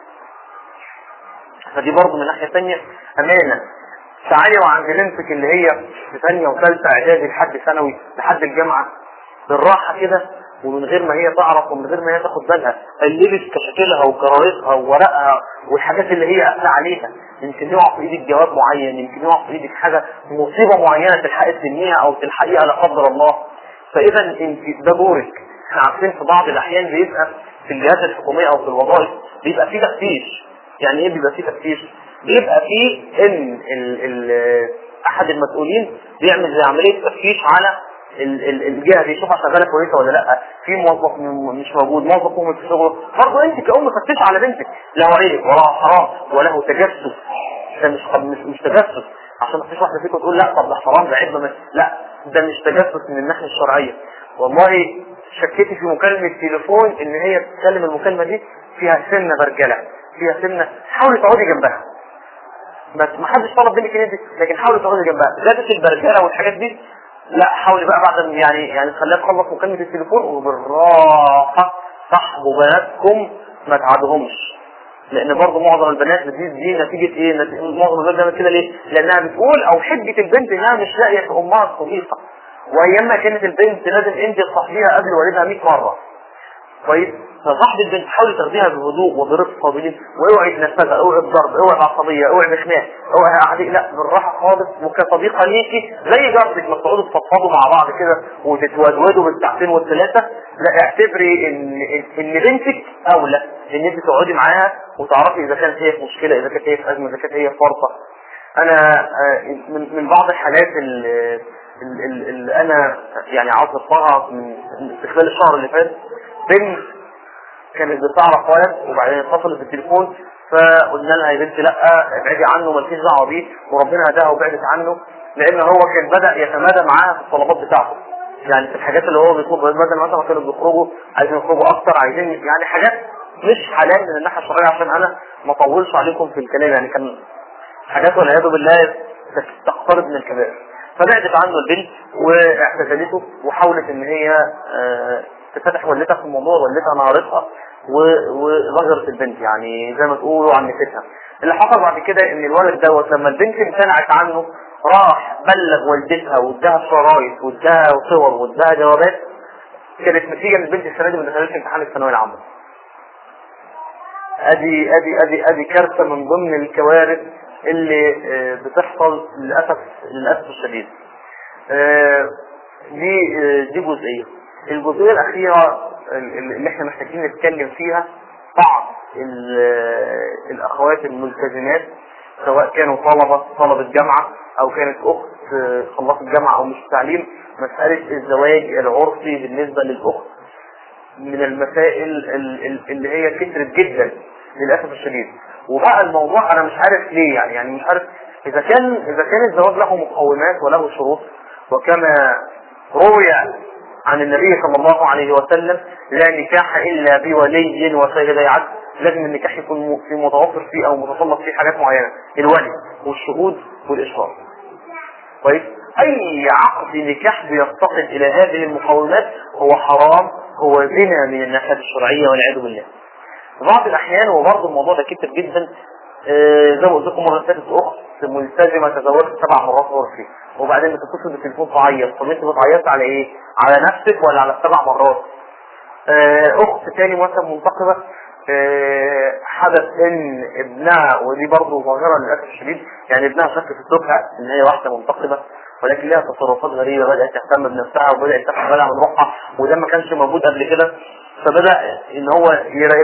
فدي برضه من ناحيه ثانيه امانه تعالي وعند بنتك اللي هي في ثانيه وثالثه اعدادي لحد ثانوي لحد الجامعه بالراحه كده ومن غير ما هي تعرف ومن غير ما هي تاخد بالها قلبت كشكلها وكراريسها وورقها والحاجات اللي هي قافله عليها يمكن يقع في ايدك جواب معين يمكن يقع في ايدك حاجه مصيبه معينه تلحقي تنميها او تلحقيها لا قدر الله فاذا انت ده دورك احنا عارفين في بعض الاحيان بيبقى في الجهات الحكوميه او في الوظائف بيبقى في تفتيش يعني ايه بيبقى في تفتيش بيبقى في ان ال ال احد المسؤولين بيعمل زي عمليه تفتيش على ال- ال- الجهه دي يشوفها شغاله كويسه ولا لا في موظف م- مش موجود موظف مهمل في شغله برضه انت كأم فتش على بنتك له عيب وراها حرام وله تجسس ده مش مش, مش تجسس عشان ما فيش واحده فيكم تقول لا طب ده حرام ده عيب ما- لا ده مش تجسس من الناحيه الشرعيه والله شكيتي في مكالمه تليفون ان هي تتكلم المكالمه دي فيها سنه برجله فيها سنه حاولي تقعدي جنبها بس ما حدش طلب منك ان انت لكن حاولي تقعدي جنبها زادت البرجله والحاجات دي لا حاولي بقى بعد ما- يعني يعني خليها تخلص مكالمه التليفون وبالراحه صاحبوا بناتكم ما تعادهمش لان برضه معظم البنات بتزيد دي نتيجه ايه؟ نتيجة معظم البنات بتعمل كده ليه؟ لانها بتقول او حجه البنت انها مش لاقيه في امها الصديقه وايام ما كانت البنت لازم انت تصاحبيها قبل والدها 100 مره كويس فصاحب البنت حاولي تاخديها بهدوء وبرفق وبلين واوعي تنفذها اوعي بضرب اوعي بعصبيه اوعي بخناق اوعي قعدي لا بالراحه خالص وكصديقه ليكي زي جارتك ما تقعدوا تفضفضوا مع بعض كده وتتودودوا بالساعتين والثلاثه لا اعتبري ان ان بنتك اولى ان انت تقعدي معاها وتعرفي اذا كانت هي في مشكله اذا كانت هي في ازمه اذا كانت هي في فرصه انا آه، من من بعض الحالات اللي, اللي انا يعني عاصرتها من في خلال الشهر اللي فات بنت كانت بتعرف ولد وبعدين اتصلت بالتليفون فقلنا لها يا بنتي لا ابعدي عنه مالكيش دعوه بيه وربنا هداها وبعدت عنه لان هو كان بدا يتمادى معاها في الطلبات بتاعته يعني في الحاجات اللي هو بيطلبها بدل مثلا كانوا بيخرجوا عايزين يخرجوا اكتر عايزين يعني حاجات مش حلال من الناحيه الشرعيه عشان انا ما اطولش عليكم في الكلام يعني كان حاجات والعياذ بالله تقترب من الكبائر فبعدت عنه البنت واعتزلته وحاولت ان هي آه، تفتح والدتها في الموضوع والدتها نهارتها و- وظهرت البنت يعني زي ما تقولوا عن نفسها اللي حصل بعد كده ان الولد دوت لما البنت امتنعت عنه راح بلغ والدتها واداها شرايط واداها صور واداها جوابات كانت نتيجه ان البنت السنه دي ما دخلتش امتحان الثانويه العامه ادي ادي ادي ادي كارثه من ضمن الكوارث اللي آه، بتحصل للاسف للاسف الشديد. آه، دي آه، دي جزئيه. الجزئيه الاخيره ال- اللي احنا محتاجين نتكلم فيها بعض ال- آه، الاخوات الملتزمات سواء كانوا طلبه طلبه جامعه او كانت اخت آه، خلصت جامعه او مش تعليم مساله الزواج العرفي بالنسبه للاخت من المسائل ال- ال- اللي هي كترت جدا للاسف الشديد وبقى الموضوع انا مش عارف ليه يعني يعني مش عارف اذا كان اذا كان الزواج له مقومات وله شروط وكما روي عن النبي صلى الله عليه وسلم لا نكاح الا بولي وشاهدي عدل لازم النكاح يكون م- في متوفر فيه او متطلب فيه حاجات معينه الولي والشهود والاشهار كويس اي عقد نكاح بيفتقد الى هذه المقومات هو حرام هو زنا من الناحيه الشرعيه والعياذ بالله في بعض الاحيان وبرضه الموضوع ده كتير جدا آه، زي ما قلت لكم مره فاتت اخت ملتزمه تزوجت سبع مرات عرفي وبعدين بتتصل بالتليفون تعيط طب انت بتعيط على ايه؟ على نفسك ولا على السبع مرات؟ آه، اخت تاني مثلا منتقبه آه، حدث ان ابنها ودي برضه ظاهره للاسف الشديد يعني ابنها شك في سلوكها ان هي واحده منتقبه ولكن لها تصرفات غريبه بدات تهتم بنفسها وبدات تاخد بالها من روحها وده ما كانش موجود قبل كده فبدا ان هو يراقبها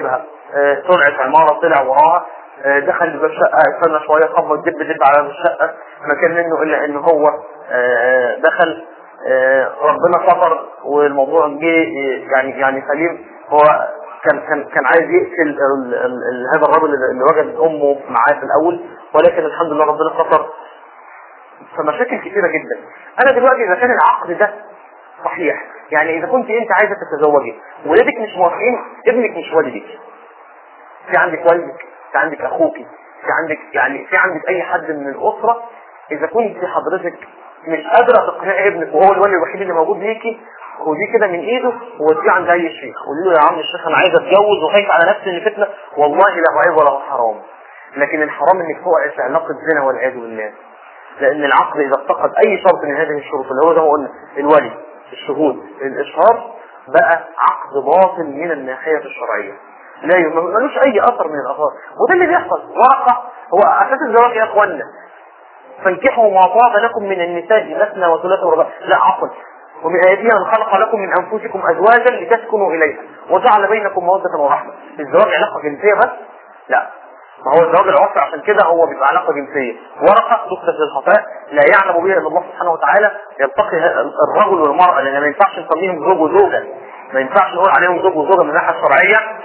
آه، سرعة عمارة طلع وراها آه، دخل بالشقة استنى شوية خبط دب دب على الشقة ما كان منه إلا إن هو آه، دخل آه، ربنا ستر والموضوع جه آه، يعني يعني سليم هو كان كان كان عايز يقتل ال- ال- ال- هذا الرجل اللي وجد امه معاه في الاول ولكن الحمد لله ربنا ستر فمشاكل كثيره جدا انا دلوقتي اذا كان العقد ده صحيح يعني اذا كنت انت عايزه تتزوجي ولادك مش موافقين ابنك مش والدك في عندك والدك في عندك اخوك في عندك يعني في عندك اي حد من الاسره اذا كنت حضرتك مش قادره تقنعي ابنك وهو الولي الوحيد اللي موجود ليكي خديه كده من ايده ووديه عند اي شيخ قولي له يا عم الشيخ انا عايز اتجوز وخايف على نفسي ان فتنه والله لا عيب ولا حرام لكن الحرام انك توقع في علاقه زنا والعياذ بالله لان العقد اذا افتقد اي شرط من هذه الشروط اللي هو زي ما قلنا الولي الشهود الاشهار بقى عقد باطل من الناحيه الشرعيه لا يم- ملوش اي اثر من الاثار وده اللي بيحصل ورقه هو اساس الزواج يا اخوانا فانكحوا ما طاب لكم من النساء مثنى وثلاث ورباع لا عفوا ومن آياتها أن خلق لكم من أنفسكم أزواجا لتسكنوا إليها وجعل بينكم مودة ورحمة الزواج علاقة جنسية بس؟ لا ما هو الزواج العرفي عشان كده هو بيبقى علاقة جنسية ورقة تكتب للخفاء لا يعلم بها إلا الله سبحانه وتعالى يلتقي ه- الرجل والمرأة لأن ما ينفعش نسميهم زوج وزوجة ما ينفعش نقول عليهم زوج وزوجة من الناحية الشرعية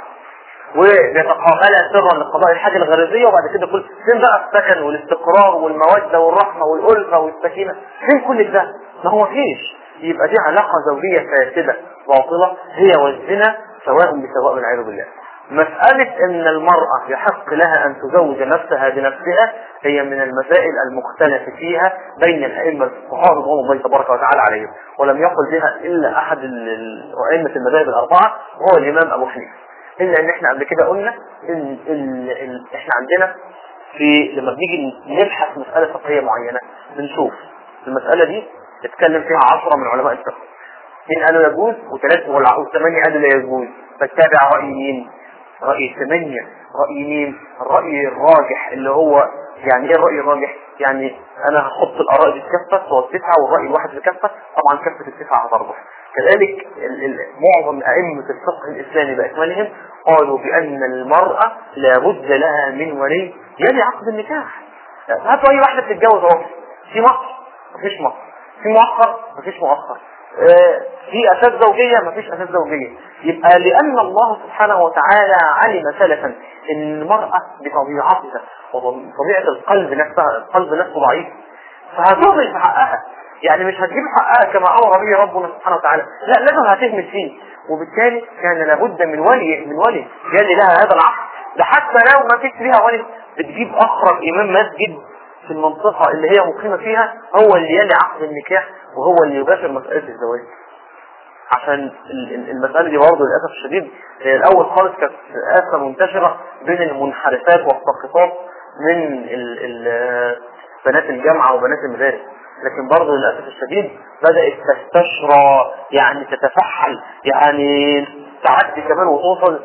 ويتقابلا سرا لقضاء الحاجة الغريزية وبعد كده كل فين بقى السكن والاستقرار والمودة والرحمة والألفة والسكينة فين كل ده ما هو فيش يبقى دي علاقة زوجية فاسدة باطلة هي والزنا سواء بسواء والعياذ بالله مسألة ان المرأة يحق لها ان تزوج نفسها بنفسها هي من المسائل المختلف فيها بين الائمة الفقهاء رضوان الله تبارك وتعالى عليهم ولم يقل بها الا احد ال- ال- ائمة المذاهب الاربعة وهو الامام ابو حنيفه الا ان احنا قبل كده قلنا ان ال ال احنا عندنا في لما بنيجي نبحث مسألة فقهية معينة بنشوف المسألة دي اتكلم فيها عشرة من علماء الفقه اثنين قالوا يجوز وثلاثة والع- والثمانية قالوا لا يجوز فاتبع رأي مين؟ رأي الثمانية رأي مين؟ الرأي الراجح اللي هو يعني ايه الرأي الراجح؟ يعني انا هحط الآراء دي في كفة ووسطها والرأي الواحد في كفة طبعا كفة التسعة هتربح كذلك ال- ال- معظم أئمة الفقه الإسلامي بأكملهم قالوا بأن المرأة لابد لها من ولي يلي عقد النكاح هات أي واحدة تتجوز أهو في مصر مفيش مصر في مؤخر مفيش مؤخر آه، في اساس زوجيه مفيش اساس زوجيه يبقى لان الله سبحانه وتعالى علم سلفا ان المراه بطبيعتها وطبيعه القلب نفسها القلب نفسه ضعيف فهتغضي في حقها يعني مش هتجيب حقها كما امر به ربنا سبحانه وتعالى لا لازم هتهمل فيه وبالتالي كان لابد من ولي من ولي يلي لها هذا العقد ده حتى لو ما فيش فيها ولي بتجيب اقرب امام مسجد في المنطقة اللي هي مقيمة فيها هو اللي يلي عقد النكاح وهو اللي يباشر مسألة الزواج عشان ال- ال- المسألة دي برضه للأسف الشديد هي الأول خالص كانت آفة منتشرة بين المنحرفات والساقطات من ال- ال- بنات الجامعة وبنات المدارس لكن برضه للأسف الشديد بدأت تستشرى يعني تتفحل يعني تعدي كمان وتوصل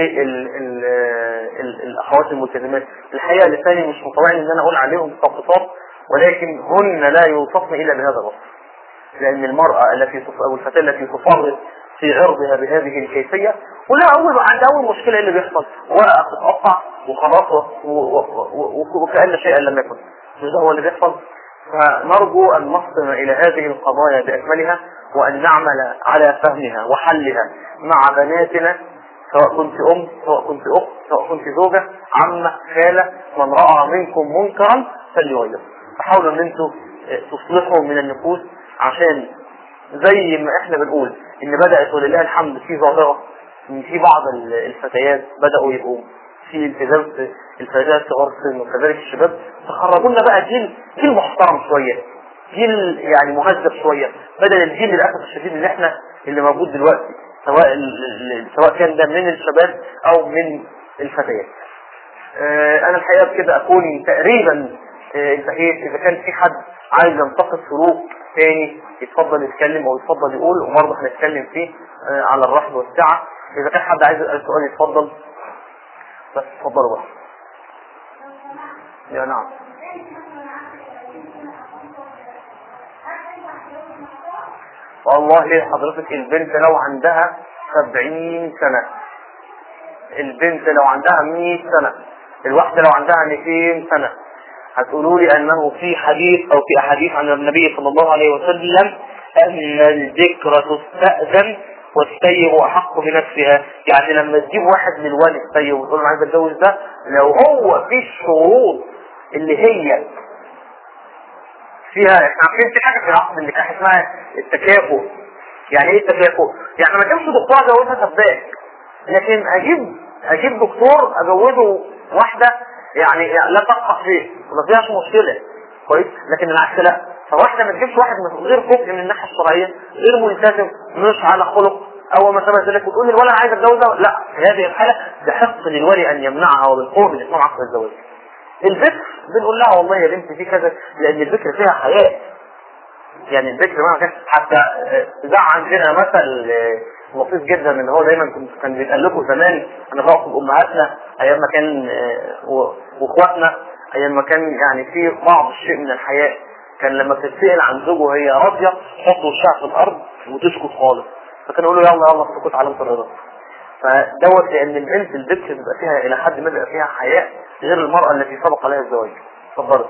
للأخوات الملتزمات الحقيقة لساني مش مطمئن إن أنا أقول عليهم ساقطات ولكن هن لا يوصفن إلا بهذا الوصف لأن المرأة التي تف- أو الفتاة التي تفرط في عرضها بهذه الكيفية ولا أول عند أول مشكلة إيه اللي بيحصل ورقة تتقطع وخلاص و- و- و- و- وكأن شيئا لم يكن مش ده هو اللي بيحصل فنرجو أن نصل إلى هذه القضايا بأكملها وأن نعمل على فهمها وحلها مع بناتنا سواء كنت أم سواء كنت أخت سواء كنت زوجة عمة خالة من رأى منكم منكرا فليغيره فحاولوا أن أنتوا تصلحوا من النفوس عشان زي ما احنا بنقول ان بدأت ولله الحمد في ظاهرة ان في بعض ال- الفتيات بدأوا يبقوا في التزام في الفتيات صغار السن وكذلك الشباب تخرجونا بقى جيل جيل محترم شوية جيل يعني مهذب شوية بدل الجيل للأسف الشديد اللي احنا اللي موجود دلوقتي سواء ال- ال- سواء كان ده من الشباب او من الفتيات آه، انا الحقيقه بكده اكون تقريبا آه، انتهيت اذا كان في حد عايز ينتقد سلوك تاني يتفضل يتكلم او يتفضل يقول وبرضه هنتكلم فيه آه، على الرحب والسعه اذا كان حد عايز يسال سؤال يتفضل بس اتفضلوا بقى يا نعم والله حضرتك البنت لو عندها سبعين سنة البنت لو عندها 100 سنة الواحدة لو عندها 200 سنة هتقولوا لي انه في حديث او في احاديث عن النبي صلى الله عليه وسلم ان الذكرى تستأذن والسيب احق بنفسها يعني لما تجيب واحد من الوالد سيب وتقول له عايز اتجوز ده لو هو في الشروط اللي هي فيها احنا عارفين في حاجه في العقد النكاح اسمها التكافؤ يعني ايه التكافؤ؟ يعني ما اجيبش دكتور اجوزها سباك لكن اجيب اجيب دكتور اجوزه واحده يعني لا تقع فيه وما فيهاش مشكله كويس لكن العكس لا فواحده ما تجيبش واحد من غير كفء من الناحيه الشرعيه غير ملتزم مش على خلق او ما شابه ذلك وتقول للولد عايز اتجوزها لا في هذه الحاله ده حق للولي ان يمنعها وبالقوه من اسمها عقد الزواج البكر بنقول لها والله يا بنتي في كذا لان البكر فيها حياة يعني البكر ما كان حتى ذا عندنا مثل لطيف جدا ان هو دايما كنت كان بيتقال لكم زمان انا بقصد امهاتنا ايام ما كان واخواتنا ايام ما كان يعني في بعض الشيء من الحياء كان لما تتسأل عن زوجه وهي راضيه تحط وشها في الارض وتسكت خالص فكان يقول له يلا يلا السكوت علامه الرضا فدوت لان البنت البكر بيبقى فيها الى حد ما بيبقى فيها حياء غير المرأة التي سبق لها الزواج اتفضلي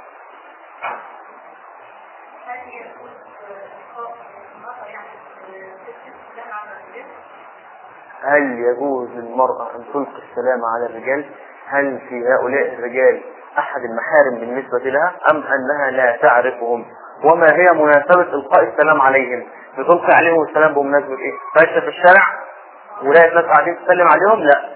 هل يجوز للمرأة أن تلقي السلام على الرجال؟ هل في هؤلاء الرجال أحد المحارم بالنسبة لها أم أنها لا تعرفهم؟ وما هي مناسبة إلقاء السلام عليهم؟ بتلقي عليهم السلام بمناسبة إيه؟ فايشة في الشارع ولاقي ناس قاعدين تسلم عليهم؟ لا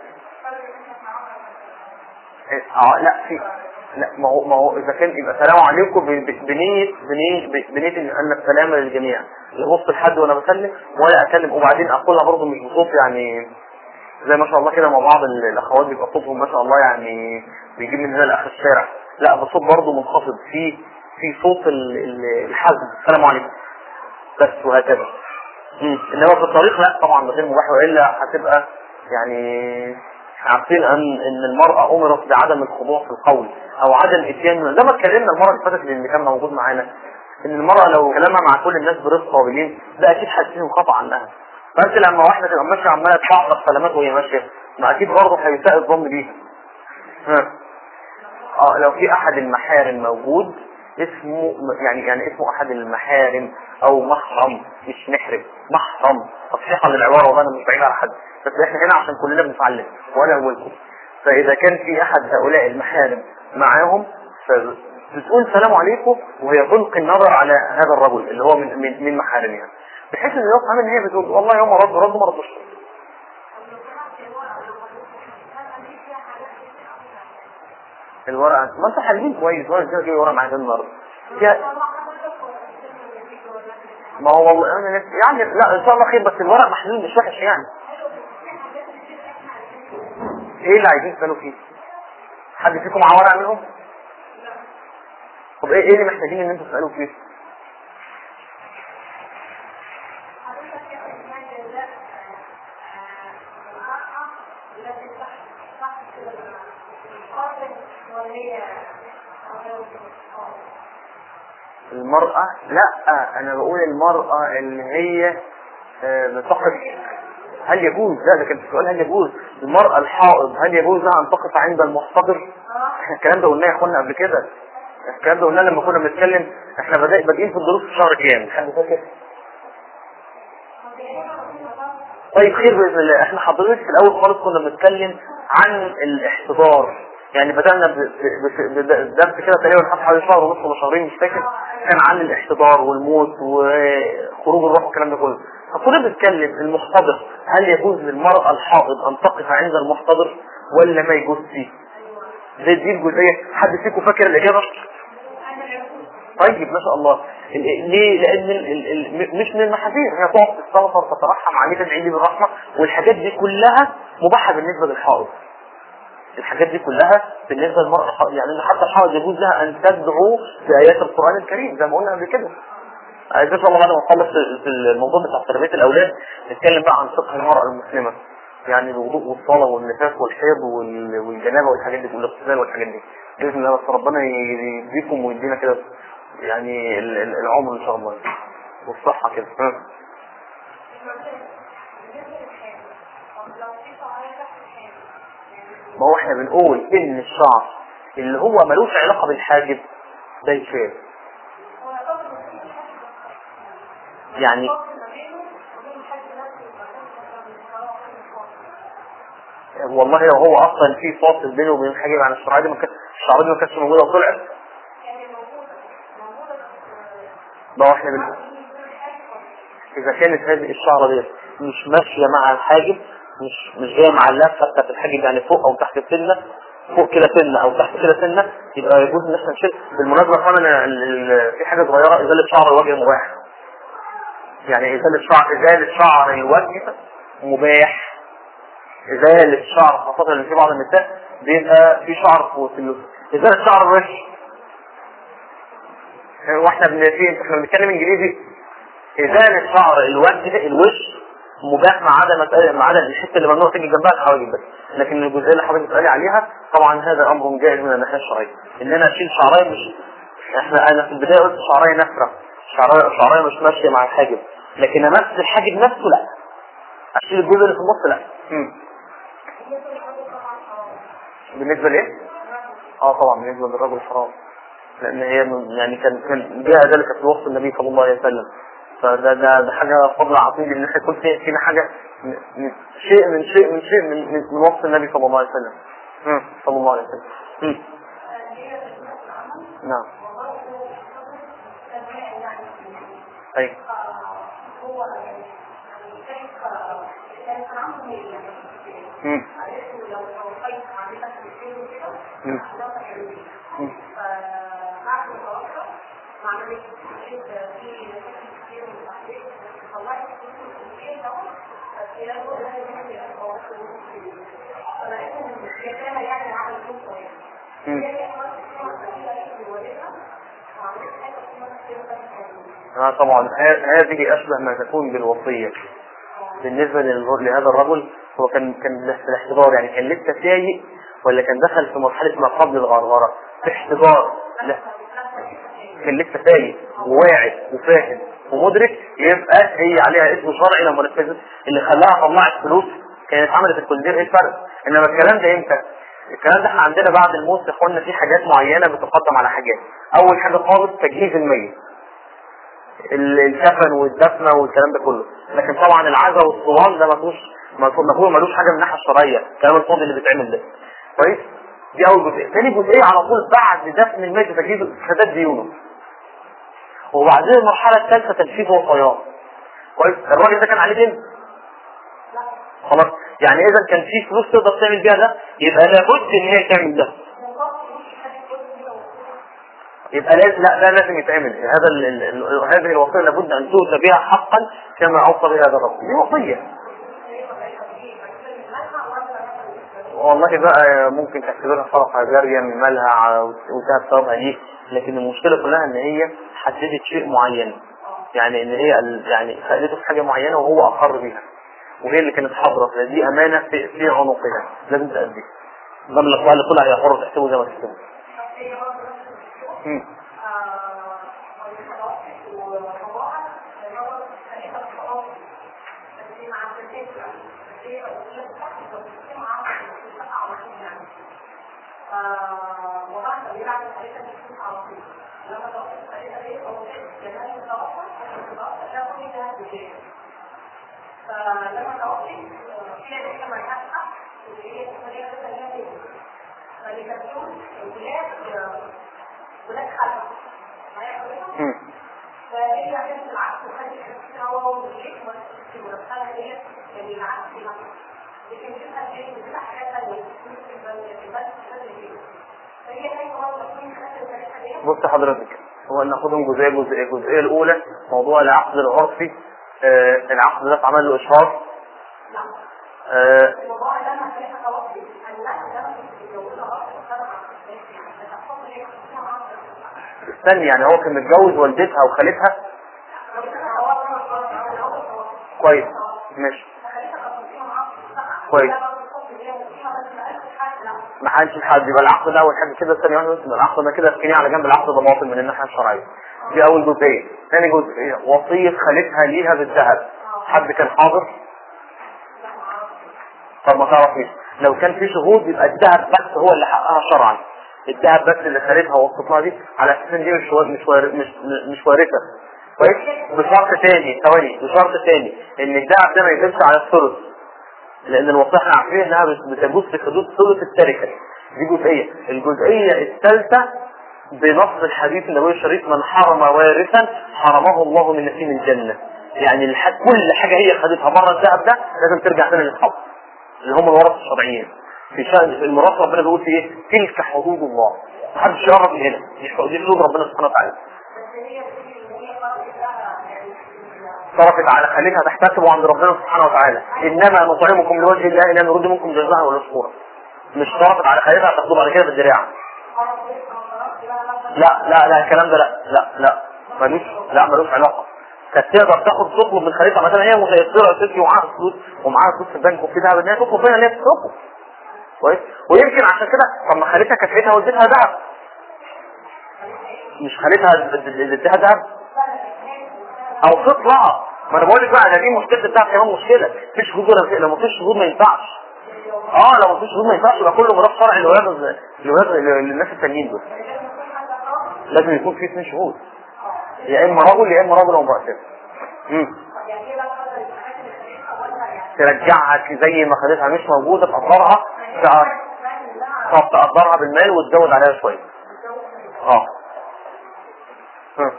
اه لا في لا ما هو ما هو اذا كان يبقى سلام عليكم بنيه بنيه بنيه ان السلام للجميع لا ابص لحد وانا بسلم ولا اكلم وبعدين اقولها برضه مش بصوت يعني زي ما شاء الله كده مع بعض الاخوات بيبقى صوتهم ما شاء الله يعني بيجيب من هنا لاخر الشارع لا بصوت برضه منخفض في في صوت الحزم السلام عليكم بس وهكذا انما في الطريق لا طبعا ده غير مباح والا هتبقى يعني عارفين ان ان المرأة امرت بعدم الخضوع في القول او عدم اتيان زي ما اتكلمنا المرة اللي فاتت اللي كان موجود معانا ان المرأة لو كلامها مع كل الناس برفقة وبلين ده اكيد حاسين خطأ عنها فانت لما واحدة تبقى ماشية عمالة تحقق سلامات وهي ماشية ما اكيد برضه هيساء الظن بيها ها اه لو في احد المحارم موجود اسمه يعني يعني اسمه احد المحارم او محرم مش محرم محرم تصحيحا للعبارة والله انا مش بعيد على حد بس احنا هنا عشان كلنا بنتعلم وانا اولكم فاذا كان في احد هؤلاء المحارم معاهم فتقول سلام عليكم وهي تلقي النظر على هذا الرجل اللي هو من من, من محارمها بحيث ان يفهم ان هي بتقول والله يوم رد رد ما ردش الورقه ما انت حالين كويس وانا ازاي جاي ورقه معاك النهارده ما هو والله انا يعني لا ان شاء الله خير بس الورق محلول مش وحش يعني ايه اللي عايزين تسالوا فيه حد فيكم معاه ورقه منهم طب ايه ايه اللي محتاجين ان انتوا تسالوا فيه المرأة لا انا بقول المرأة اللي هي بتقف هل يجوز لا ده كان السؤال هل يجوز المرأة الحائض هل يجوز لها ان تقف عند المحتضر احنا الكلام ده قلناه يا اخوانا قبل كده الكلام ده قلناه لما كنا بنتكلم احنا بدأ بادئين في الدروس في شهر كام حد فاكر طيب خير باذن الله احنا حضرتك في الاول خالص كنا بنتكلم عن الاحتضار يعني بدأنا بدرس كده تقريبا حوالي شهر ونص ولا شهرين مش فاكر كان عن الاحتضار والموت وخروج الروح والكلام ده كله فكنا بنتكلم المحتضر هل يجوز للمرأة الحائض ان تقف عند المحتضر ولا ما يجوز فيه زي دي الجزئية حد فيكم فاكر الإجابة طيب ما شاء الله ليه لان ال ال ال مش من المحاذير هي تقعد تستغفر تترحم عليه تدعي لي بالرحمه والحاجات دي كلها مباحه بالنسبه للحائض الحاجات دي كلها بالنسبه للمراه الحائض يعني حتى الحائض يجوز لها ان تدعو بايات القران الكريم زي ما قلنا قبل كده عايز ان شاء الله بعد ما نخلص في الموضوع بتاع تربيه الاولاد نتكلم بقى عن فقه المراه المسلمه يعني الوضوء والصلاه والنفاس والحيض والجنابه والحاجات دي والاغتسال والحاجات دي باذن الله بس ربنا يديكم ويدينا كده يعني العمر ان شاء الله والصحه كده ما هو احنا بنقول ان الشعر اللي هو ملوش علاقة بالحاجب ده يشال يعني والله لو هو اصلا في فاصل بينه وبين الحاجب عن الشعر دي ما كانت الشعر دي ما كانتش موجوده وطلعت ما هو احنا بنقول اذا كانت هذه الشعره دي مش ماشيه مع الحاجب مش مش جايه مع اللفه بتاعت الحاجب يعني فوق او تحت السنه فوق كده سنه او تحت كده سنه يبقى يجوز ان احنا نشيل بالمناسبه كمان ال- ال- في حاجه صغيره ازاله شعر الوجه مباح يعني ازاله شعر ازاله شعر الوجه مباح ازاله شعر خاصه اللي في بعض النساء بيبقى في شعر في في ال- ازاله شعر الوش واحنا بن في احنا بنتكلم انجليزي ازاله شعر الوجه الوش مباح ما عدا مسألة ما عدا الحته اللي ممنوع تيجي جنبها الحواجب بس لكن الجزئيه اللي حضرتك بتسالي عليها طبعا هذا امر جائز من الناحيه الشرعيه ان انا اشيل شعرايه مش احنا انا في البدايه قلت شعرايه نفره شعرايه شعرايه مش ماشيه مع الحاجب لكن امس الحاجب نفسه لا اشيل الجزء اللي في النص لا مم. بالنسبه لايه؟ اه طبعا بالنسبه للرجل حرام لان هي من- يعني كان كان جاء ذلك في وصف النبي صلى الله عليه وسلم فده ده, ده حاجه فضل عظيم ان احنا يكون في- فينا حاجه م- م- شيء من شيء من شيء من, من, من وصف النبي صلى الله عليه وسلم مم. صلى الله عليه وسلم مم. نعم ايوه مم. مم. مم. مم. آه طبعا ه- هذه أشبه ما تكون بالوصية بالنسبة للر- لهذا الرجل هو كان كان في الاحتضار يعني كان لسه سايق ولا كان دخل في مرحلة ما قبل الغرغرة في احتضار لا كان لسه سايق وواعي وفاهم ومدرك يبقى هي عليها اسم شرعي لما نفذت اللي خلاها طلعت فلوس كانت عملت الكولدير ايه الفرق؟ انما الكلام ده امتى؟ الكلام ده احنا عندنا بعد الموت يا اخوانا في حاجات معينه بتقدم على حاجات اول حاجه خالص تجهيز الميت ال- الكفن والدفنه والكلام ده كله لكن طبعا العزا والصوان ده ما فيهوش ما فيه- ما فيه- ملوش حاجه من الناحيه الشرعيه الكلام الفاضي اللي بيتعمل ده كويس دي اول جزئيه ثاني جزئيه على طول بعد دفن الميت وتجهيز سداد ديونه وبعدين المرحله الثالثه تنفيذ وصاياه كويس الراجل ده كان عليه دين خلاص يعني اذا كان في فلوس تقدر تعمل بيها ده يبقى لابد ان هي تعمل ده يبقى لازم لا ده لازم يتعمل هذا ال... ال... ال... هذه الوصيه لابد ان تؤتى بها حقا كما اوصى بها هذا الرجل دي وصيه والله بقى ممكن تعتبرها صدقه جاريه من مالها على وتهب ثوابها ليه لكن المشكله كلها ان هي حددت شيء معين يعني ان هي ال- يعني خلته في حاجه معينه وهو اقر بيها وهي اللي كانت حاضره فدي امانه في, في عنقها لازم تأدي ده من الاقوال اللي طلع هي حره تحسبه زي ما تحسبه مم. فلما توفي كان كما يحقق فلتكون الولاد ولاد خلف مم. فهي كانت العكس وخدت الحسين هو والبيت ودخلها هي يعني العكس لكن كانت البيت بتبقى حاجات ثانيه فهي كانت هو المفروض خدت الثلاثه دي بص حضرتك هو ناخدهم جزئيه جزئيه الجزئيه الاولى موضوع العقد العرفي آه العقد ده اتعمل له اشهار آه الموضوع ده لما كان توفي ان لا ده ما كنت متجوزه اصلا سبعه استني يعني هو كان متجوز والدتها وخالتها كويس ماشي كويس ما حدش لحد يبقى العقد ده اول حاجه كده ثانيه واحده بس يبقى العقد ده كده اسكنيه على جنب العقد ده باطل من الناحيه الشرعيه دي اول جزئيه ثاني جزئيه وصيه خالتها ليها بالذهب حد كان حاضر طب ما تعرفيش لو كان في شهود يبقى الذهب بس هو اللي حقها شرعا الذهب بس اللي خدتها ووصفتها دي على اساس ان دي مش وار- مش وار- مش مش وارثه كويس بشرط تاني ثواني بشرط تاني ان الذهب ده ما يجبش على الثلث لان الوصيه احنا عارفين انها بت- بتجوز في حدود ثلث التركه دي جزئيه الجزئيه الثالثه بنص الحديث النبوي الشريف من حرم وارثا حرمه الله من نسيم الجنه يعني الح... كل حاجه هي خدتها بره الذهب ده لازم ترجع تاني للاصحاب اللي هم الورثه الشرعيين في شأن في الميراث ربنا بيقول في ايه تلك حدود الله محدش يقرب من هنا دي حدود دي حدود ربنا سبحانه وتعالى صرفت على خليلها تحتسب عند ربنا سبحانه وتعالى انما نطعمكم لوجه الله لا نريد منكم جزاء ولا شكورا مش صرفت على خليلها تاخدوا بعد كده بالدراع لا لا لا الكلام ده لا لا لا ملوش لا ملوش علاقه كانت تقدر تاخد تطلب من خليفه مثلا هي متيسره تدي ومعاها فلوس ومعاها فلوس في البنك وفي ذهب ان هي تطلب منها ان هي تطلبه كويس ويمكن عشان كده طب ما خليتها كفيتها واديتها ذهب مش خليتها اديتها ذهب او تطلع ما انا بقول لك بقى ده دي مشكله بتاعت كمان مشكله مفيش شهود ولا لو مفيش شهود ما ينفعش اه لو مفيش شهود ما ينفعش يبقى كله ميراث شرعي لولاد لولاد للناس التانيين دول لازم يكون في اثنين شهود يا اما رجل يا اما رجل وامرأتين امم ترجعها زي ما خدتها مش موجوده تقدرها طب تقدرها بالمال وتزود عليها شويه اه ها.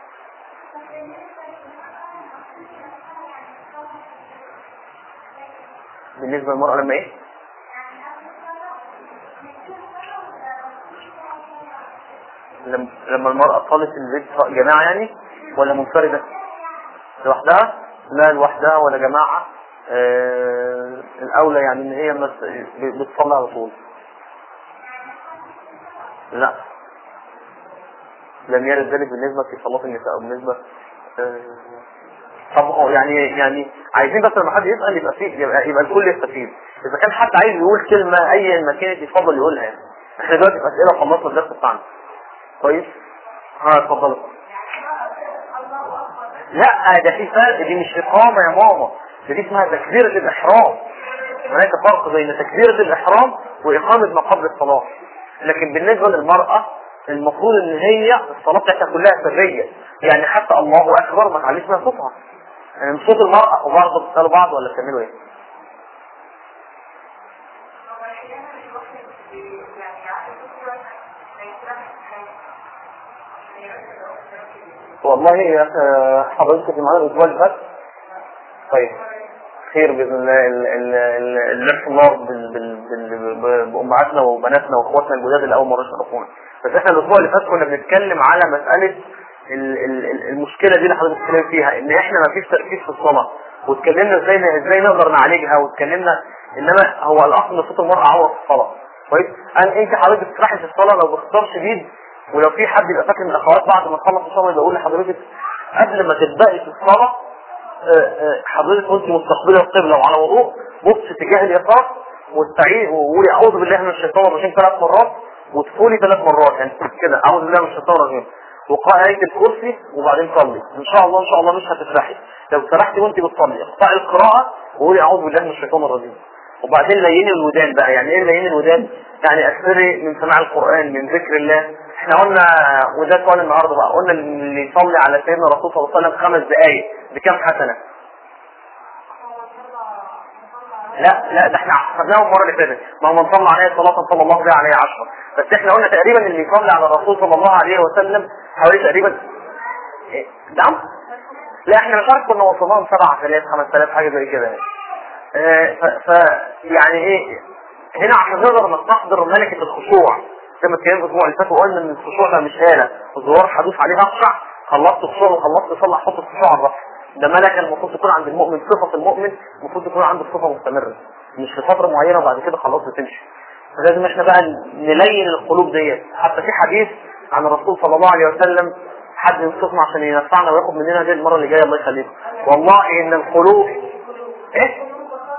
بالنسبه للمرأة لما ايه؟ لما لما المرأة صلت البيت جماعة يعني ولا منفردة؟ لوحدها؟ لا لوحدها ولا جماعة آه الأولى يعني إن هي مس- بتصلي على طول لا لم يرد ذلك بالنسبة في صلاة النساء أو بالنسبة آه، طب هو يعني يعني عايزين بس لما حد يسأل يبقى فيه يبقى, يبقى الكل يستفيد إذا كان حد عايز يقول كلمة أي ما كانت يتفضل يقولها يعني احنا دلوقتي في أسئلة خلصنا الدرس بتاعنا كويس؟ ها اتفضل لا ده في فرق دي مش إقامة يا ماما ده دي اسمها تكبيرة الإحرام هناك فرق بين تكبيرة الإحرام وإقامة ما قبل الصلاة لكن بالنسبة للمرأة المفروض ان هي الصلاة بتاعتها كلها سرية يعني حتى الله اكبر ما تعليش منها صوتها يعني مش صوت المرأة وبرضه بتسألوا بعض ولا بتعملوا ايه؟ والله يا أخي حضرتك في معانا الاسبوع اللي فات طيب خير باذن الله ال- ال- ال- اللي يرحم الله بال- بال- بال- بامهاتنا وبناتنا واخواتنا الجداد اللي اول مره يشرفونا بس احنا الاسبوع اللي فات كنا بنتكلم على مساله ال- ال- ال- المشكله دي اللي حضرتك بتتكلم فيها ان احنا ما فيش تركيز في الصلاه واتكلمنا ازاي ازاي نقدر نعالجها واتكلمنا انما هو الاصل ان صوت المراه عوره في الصلاه كويس أن انت حضرتك بتسرحي في الصلاه لو باختصار شديد ولو في حد يبقى فاكر من الاخوات بعد ما تخلص الصلاه يبقى يقول لحضرتك قبل ما تبداي في الصلاه آه، آه، حضرتك وانت مستقبله القبله وعلى وضوء بص اتجاه اليسار واستعيذ وقولي اعوذ بالله من الشيطان الرجيم ثلاث مرات وتقولي ثلاث مرات يعني كده اعوذ بالله من الشيطان الرجيم وقرأي آية الكرسي وبعدين صلي ان شاء الله ان شاء الله مش هتسرحي لو سرحتي وانت بتصلي اقطعي القراءة وقولي اعوذ بالله من الشيطان الرجيم وبعدين ليني الودان بقى يعني ايه ليني الودان يعني اكثري من سماع القرآن من ذكر الله احنا قلنا وده سؤال النهارده بقى قلنا اللي يصلي على سيدنا الرسول صلى الله عليه وسلم خمس دقائق بكام حسنه لا لا ده احنا حسبناهم المره اللي فاتت ما هو من صلى عليه صلاه صلى الله بها عليه عشرة بس احنا قلنا تقريبا اللي يصلي على الرسول صلى الله عليه وسلم حوالي تقريبا إيه، نعم لا احنا مش عارف كنا وصلناهم 7000 5000 حاجه زي كده يعني اه، ف, ف يعني ايه هنا عشان نقدر نستحضر ملكه الخشوع زي ما اتكلمنا الاسبوع اللي فات وقلنا ان الخشوع ده مش آلة الزرار حدوث عليه اخشع خلصت خشوع وخلصت صلح حط الخشوع على الرأس ده ملكة المفروض تكون عند المؤمن صفة المؤمن المفروض تكون عنده صفة مستمرة مش في فترة معينة وبعد كده خلاص بتمشي فلازم احنا بقى نلين القلوب ديت حتى في حديث عن الرسول صلى الله عليه وسلم حد ينصفنا عشان ينفعنا وياخد مننا دي المرة اللي جاية الله يخليكم والله ان القلوب ايه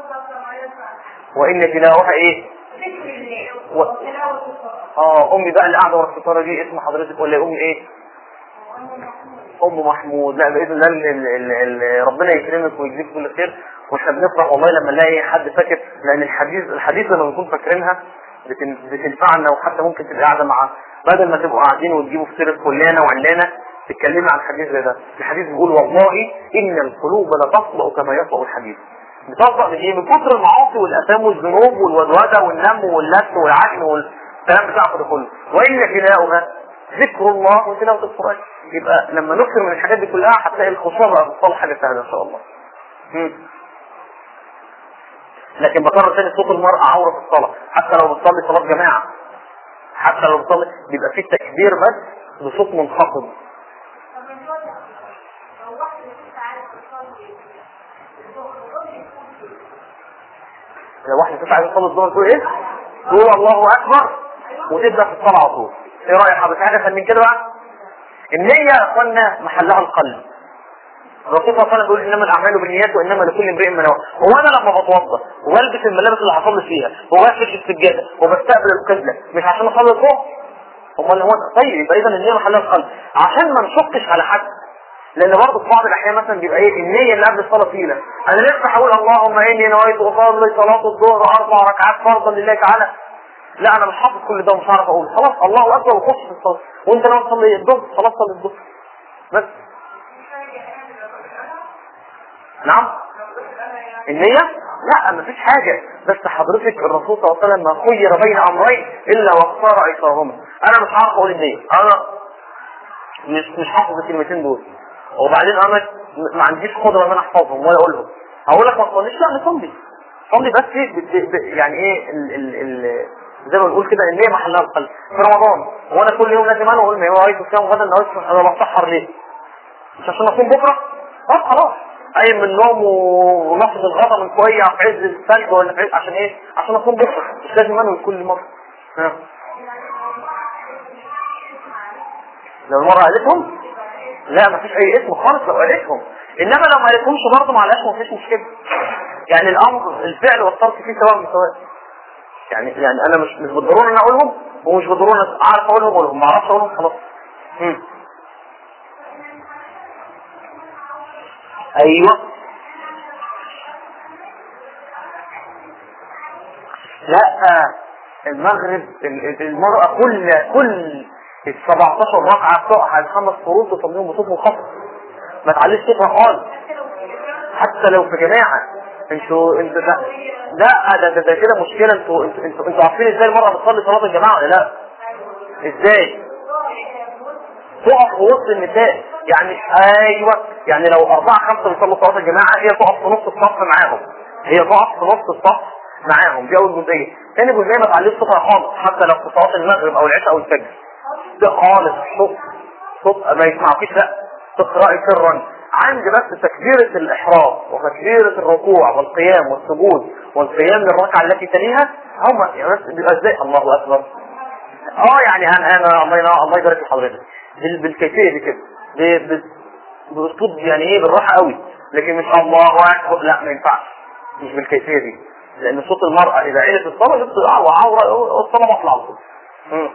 وان تلاوها ايه و... اه امي بقى اللي قاعده ورا الستاره دي اسم حضرتك ولا امي ايه ام محمود لا باذن الله ال- ال- ال- ال- ربنا يكرمك ويجزيك كل خير واحنا بنفرح والله لما نلاقي حد فاكر لان الحديث الحديث لما بنكون فاكرينها بتن- بتنفعنا وحتى ممكن تبقى قاعده مع بدل ما تبقوا قاعدين وتجيبوا في سيره فلانه وعلانه تتكلمي عن حديث زي ده الحديث بيقول والله ان القلوب لتصلأ كما يصلأ الحديد بتصلأ من ايه من كتر المعاصي والاثام والذنوب والودوده والنم واللف والعجن والكلام بتاعه ده كله وان فناؤها ذكر الله وتلاوه القران يبقى لما نكثر من الحاجات دي كلها هتلاقي الخشوع بقى بتصلح حاجه سهله ان شاء الله مم. لكن بكرر تاني صوت المرأة عورة في الصلاة حتى لو بتصلي صلاة جماعة حتى لو بتصلي بيبقى فيه تكبير بس بصوت منخفض طب من دول لو واحد مش عارف يصلي الظهر الظهر يكون فيه لو واحدة تسعى عايزة تصلي الظهر تقول ايه؟ تقول الله اكبر وتبدا في الصلاة على طول ايه رأيك حضرتك حاجة أسهل من كده بقى؟ النية يا اخوانا محلها القلب الرسول صلى الله عليه وسلم بيقول انما الاعمال بالنيات وانما لكل امرئ ما نوى هو انا لما بتوضا والبس الملابس اللي هصلي فيها وبفرش السجاده وبستقبل القبله مش عشان اصلي الظهر امال هو طيب يبقى اذا النيه محلها القلب عشان ما نشقش على حد لان برضه في بعض الاحيان مثلا بيبقى ايه النيه اللي قبل الصلاه تقيله انا لسه هقول اللهم اني نويت اصلي صلاه الظهر اربع ركعات فرضا لله تعالى لا انا مش حافظ كل ده ومش هعرف اقول خلاص الله اكبر وخش في الصلاه وانت لو تصلي الظهر خلاص صلي الظهر بس نعم النية لا مفيش حاجة بس حضرتك الرسول صلى الله عليه وسلم ما خير بين امرين الا واختار ايسرهما انا مش عارف اقول النية انا مش مش حافظ الكلمتين دول وبعدين انا ما عنديش قدرة ان انا احفظهم ولا اقولهم هقول لك ما تصليش لا نصلي صلي بس بت- ب- يعني ايه ال ال ال زي ما بنقول كده النية محلها القلب في رمضان وانا كل يوم لازم انا اقول ما هو عايز الصيام غدا نويت انا بسحر ليه؟ مش عشان اصوم بكره؟ طب خلاص قايم من النوم ونفض الغطا من شويه في عز الثلج ولا في عز عشان ايه؟ عشان اصوم بكره مش لازم انوي كل مره ها. لو المره قالتهم لا مفيش اي اسم خالص لو قالتهم انما لو ما قالتهمش برضه معلش مفيش مشكله يعني الامر الفعل والصرف فيه سواء بسواء يعني يعني انا مش مش بالضروره ان أنا اقولهم ومش بالضروره ان اعرف اقولهم اقولهم ما اعرفش اقولهم خلاص مم. ايوه لا المغرب ال- ال- المرأة كل كل ال 17 ركعة بتقع الخمس فروض تصليهم بصوت منخفض ما تعليش صوتها خالص حتى لو في جماعة انتوا انتوا ده لا ده ده, ده كده مشكلة انتوا انتوا انتوا, انتوا عارفين ازاي المرأة بتصلي صلاة الجماعة ولا لا؟ ازاي؟ تقف في وسط النساء يعني ايوه يعني لو اربعة خمسة بيصلوا صلاة الجماعة هي تقف في نص الصف معاهم هي تقف في نص الصف معاهم دي اول جزئية تاني جزئية ما تعليش صوتها خالص حتى لو في صلاة المغرب او العشاء او الفجر ده خالص صوت صوت ما يسمعكيش لا تقرأي سرا عند بس تكبيرة الإحرام وتكبيرة الركوع والقيام والسجود والقيام للركعة التي تليها هم يعني بس بيبقى ازاي الله أكبر اه يعني انا انا الله ينور الله يبارك في حضرتك بال- بالكيفيه دي كده ب- ب- باسلوب يعني ايه بالراحه قوي لكن مش الله اكبر لا ما ينفعش مش بالكيفيه دي لان صوت المراه اذا علت الصلاه يبقى وعوره والصلاه مطلع على طول مم.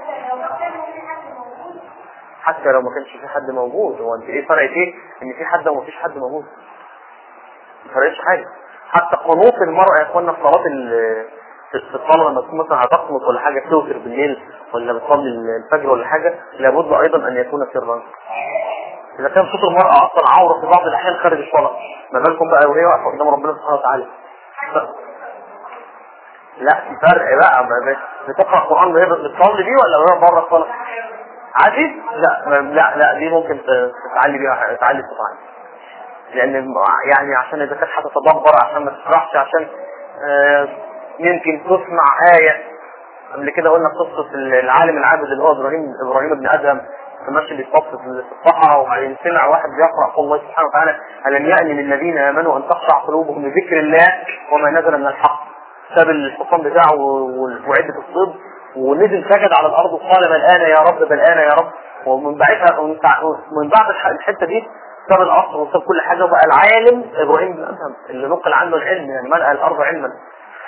حتى لو ما كانش في حد موجود هو انت ايه فرقت ايه ان في حد وما فيش حد موجود ما فرقتش حاجه حتى قنوط المرأة يا اخوانا في صلاة ال- في في الصلاة لما تكون مثلا هتقنط ولا حاجة توتر بالليل ولا بتصلي الفجر ولا حاجة لابد ايضا ان يكون سرا اذا كان صوت المرأة اصلا عورة في بعض الاحيان خارج الصلاة ما بالكم بقى وهي واقفة قدام ربنا سبحانه وتعالى ف- لا في فرق بقى ما- ما- بتقرأ قرآن وهي بتصلي بيه ولا وهي بره الصلاة عادي لا ما- لا لا دي ممكن ت- تتعلي بيها تعلي صوت عالي لان الم- يعني عشان اذا كانت هتتدبر عشان ما تسرحش عشان آه، يمكن تسمع آية قبل كده قلنا قصة العالم العابد اللي هو ابراهيم ابراهيم بن ادهم ماشي بيصف في الصحراء وبعدين سمع واحد بيقرأ قول الله سبحانه وتعالى ألم يأن للذين آمنوا أن تخشع قلوبهم لذكر الله وما نزل من الحق ساب الحصان بتاعه و- وعدة الصيد ونزل سجد على الأرض وقال بل آن يا رب بل آن يا رب ومن بعدها ومن تع- ومن بعد الح- الحتة دي ساب القصر وساب كل حاجة وبقى العالم إبراهيم بن أدهم اللي نقل عنه العلم يعني ملأ الأرض علما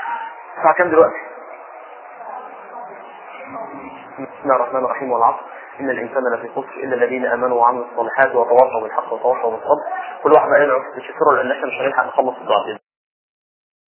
الساعة كام دلوقتي؟ بسم الله الرحمن الرحيم والعصر ان الانسان لفي خسر الا الذين امنوا وعملوا الصالحات وتواصوا بالحق وتواصوا بالصبر كل واحد بقى يدعو في سره لان احنا مش هنلحق نخلص الدعاء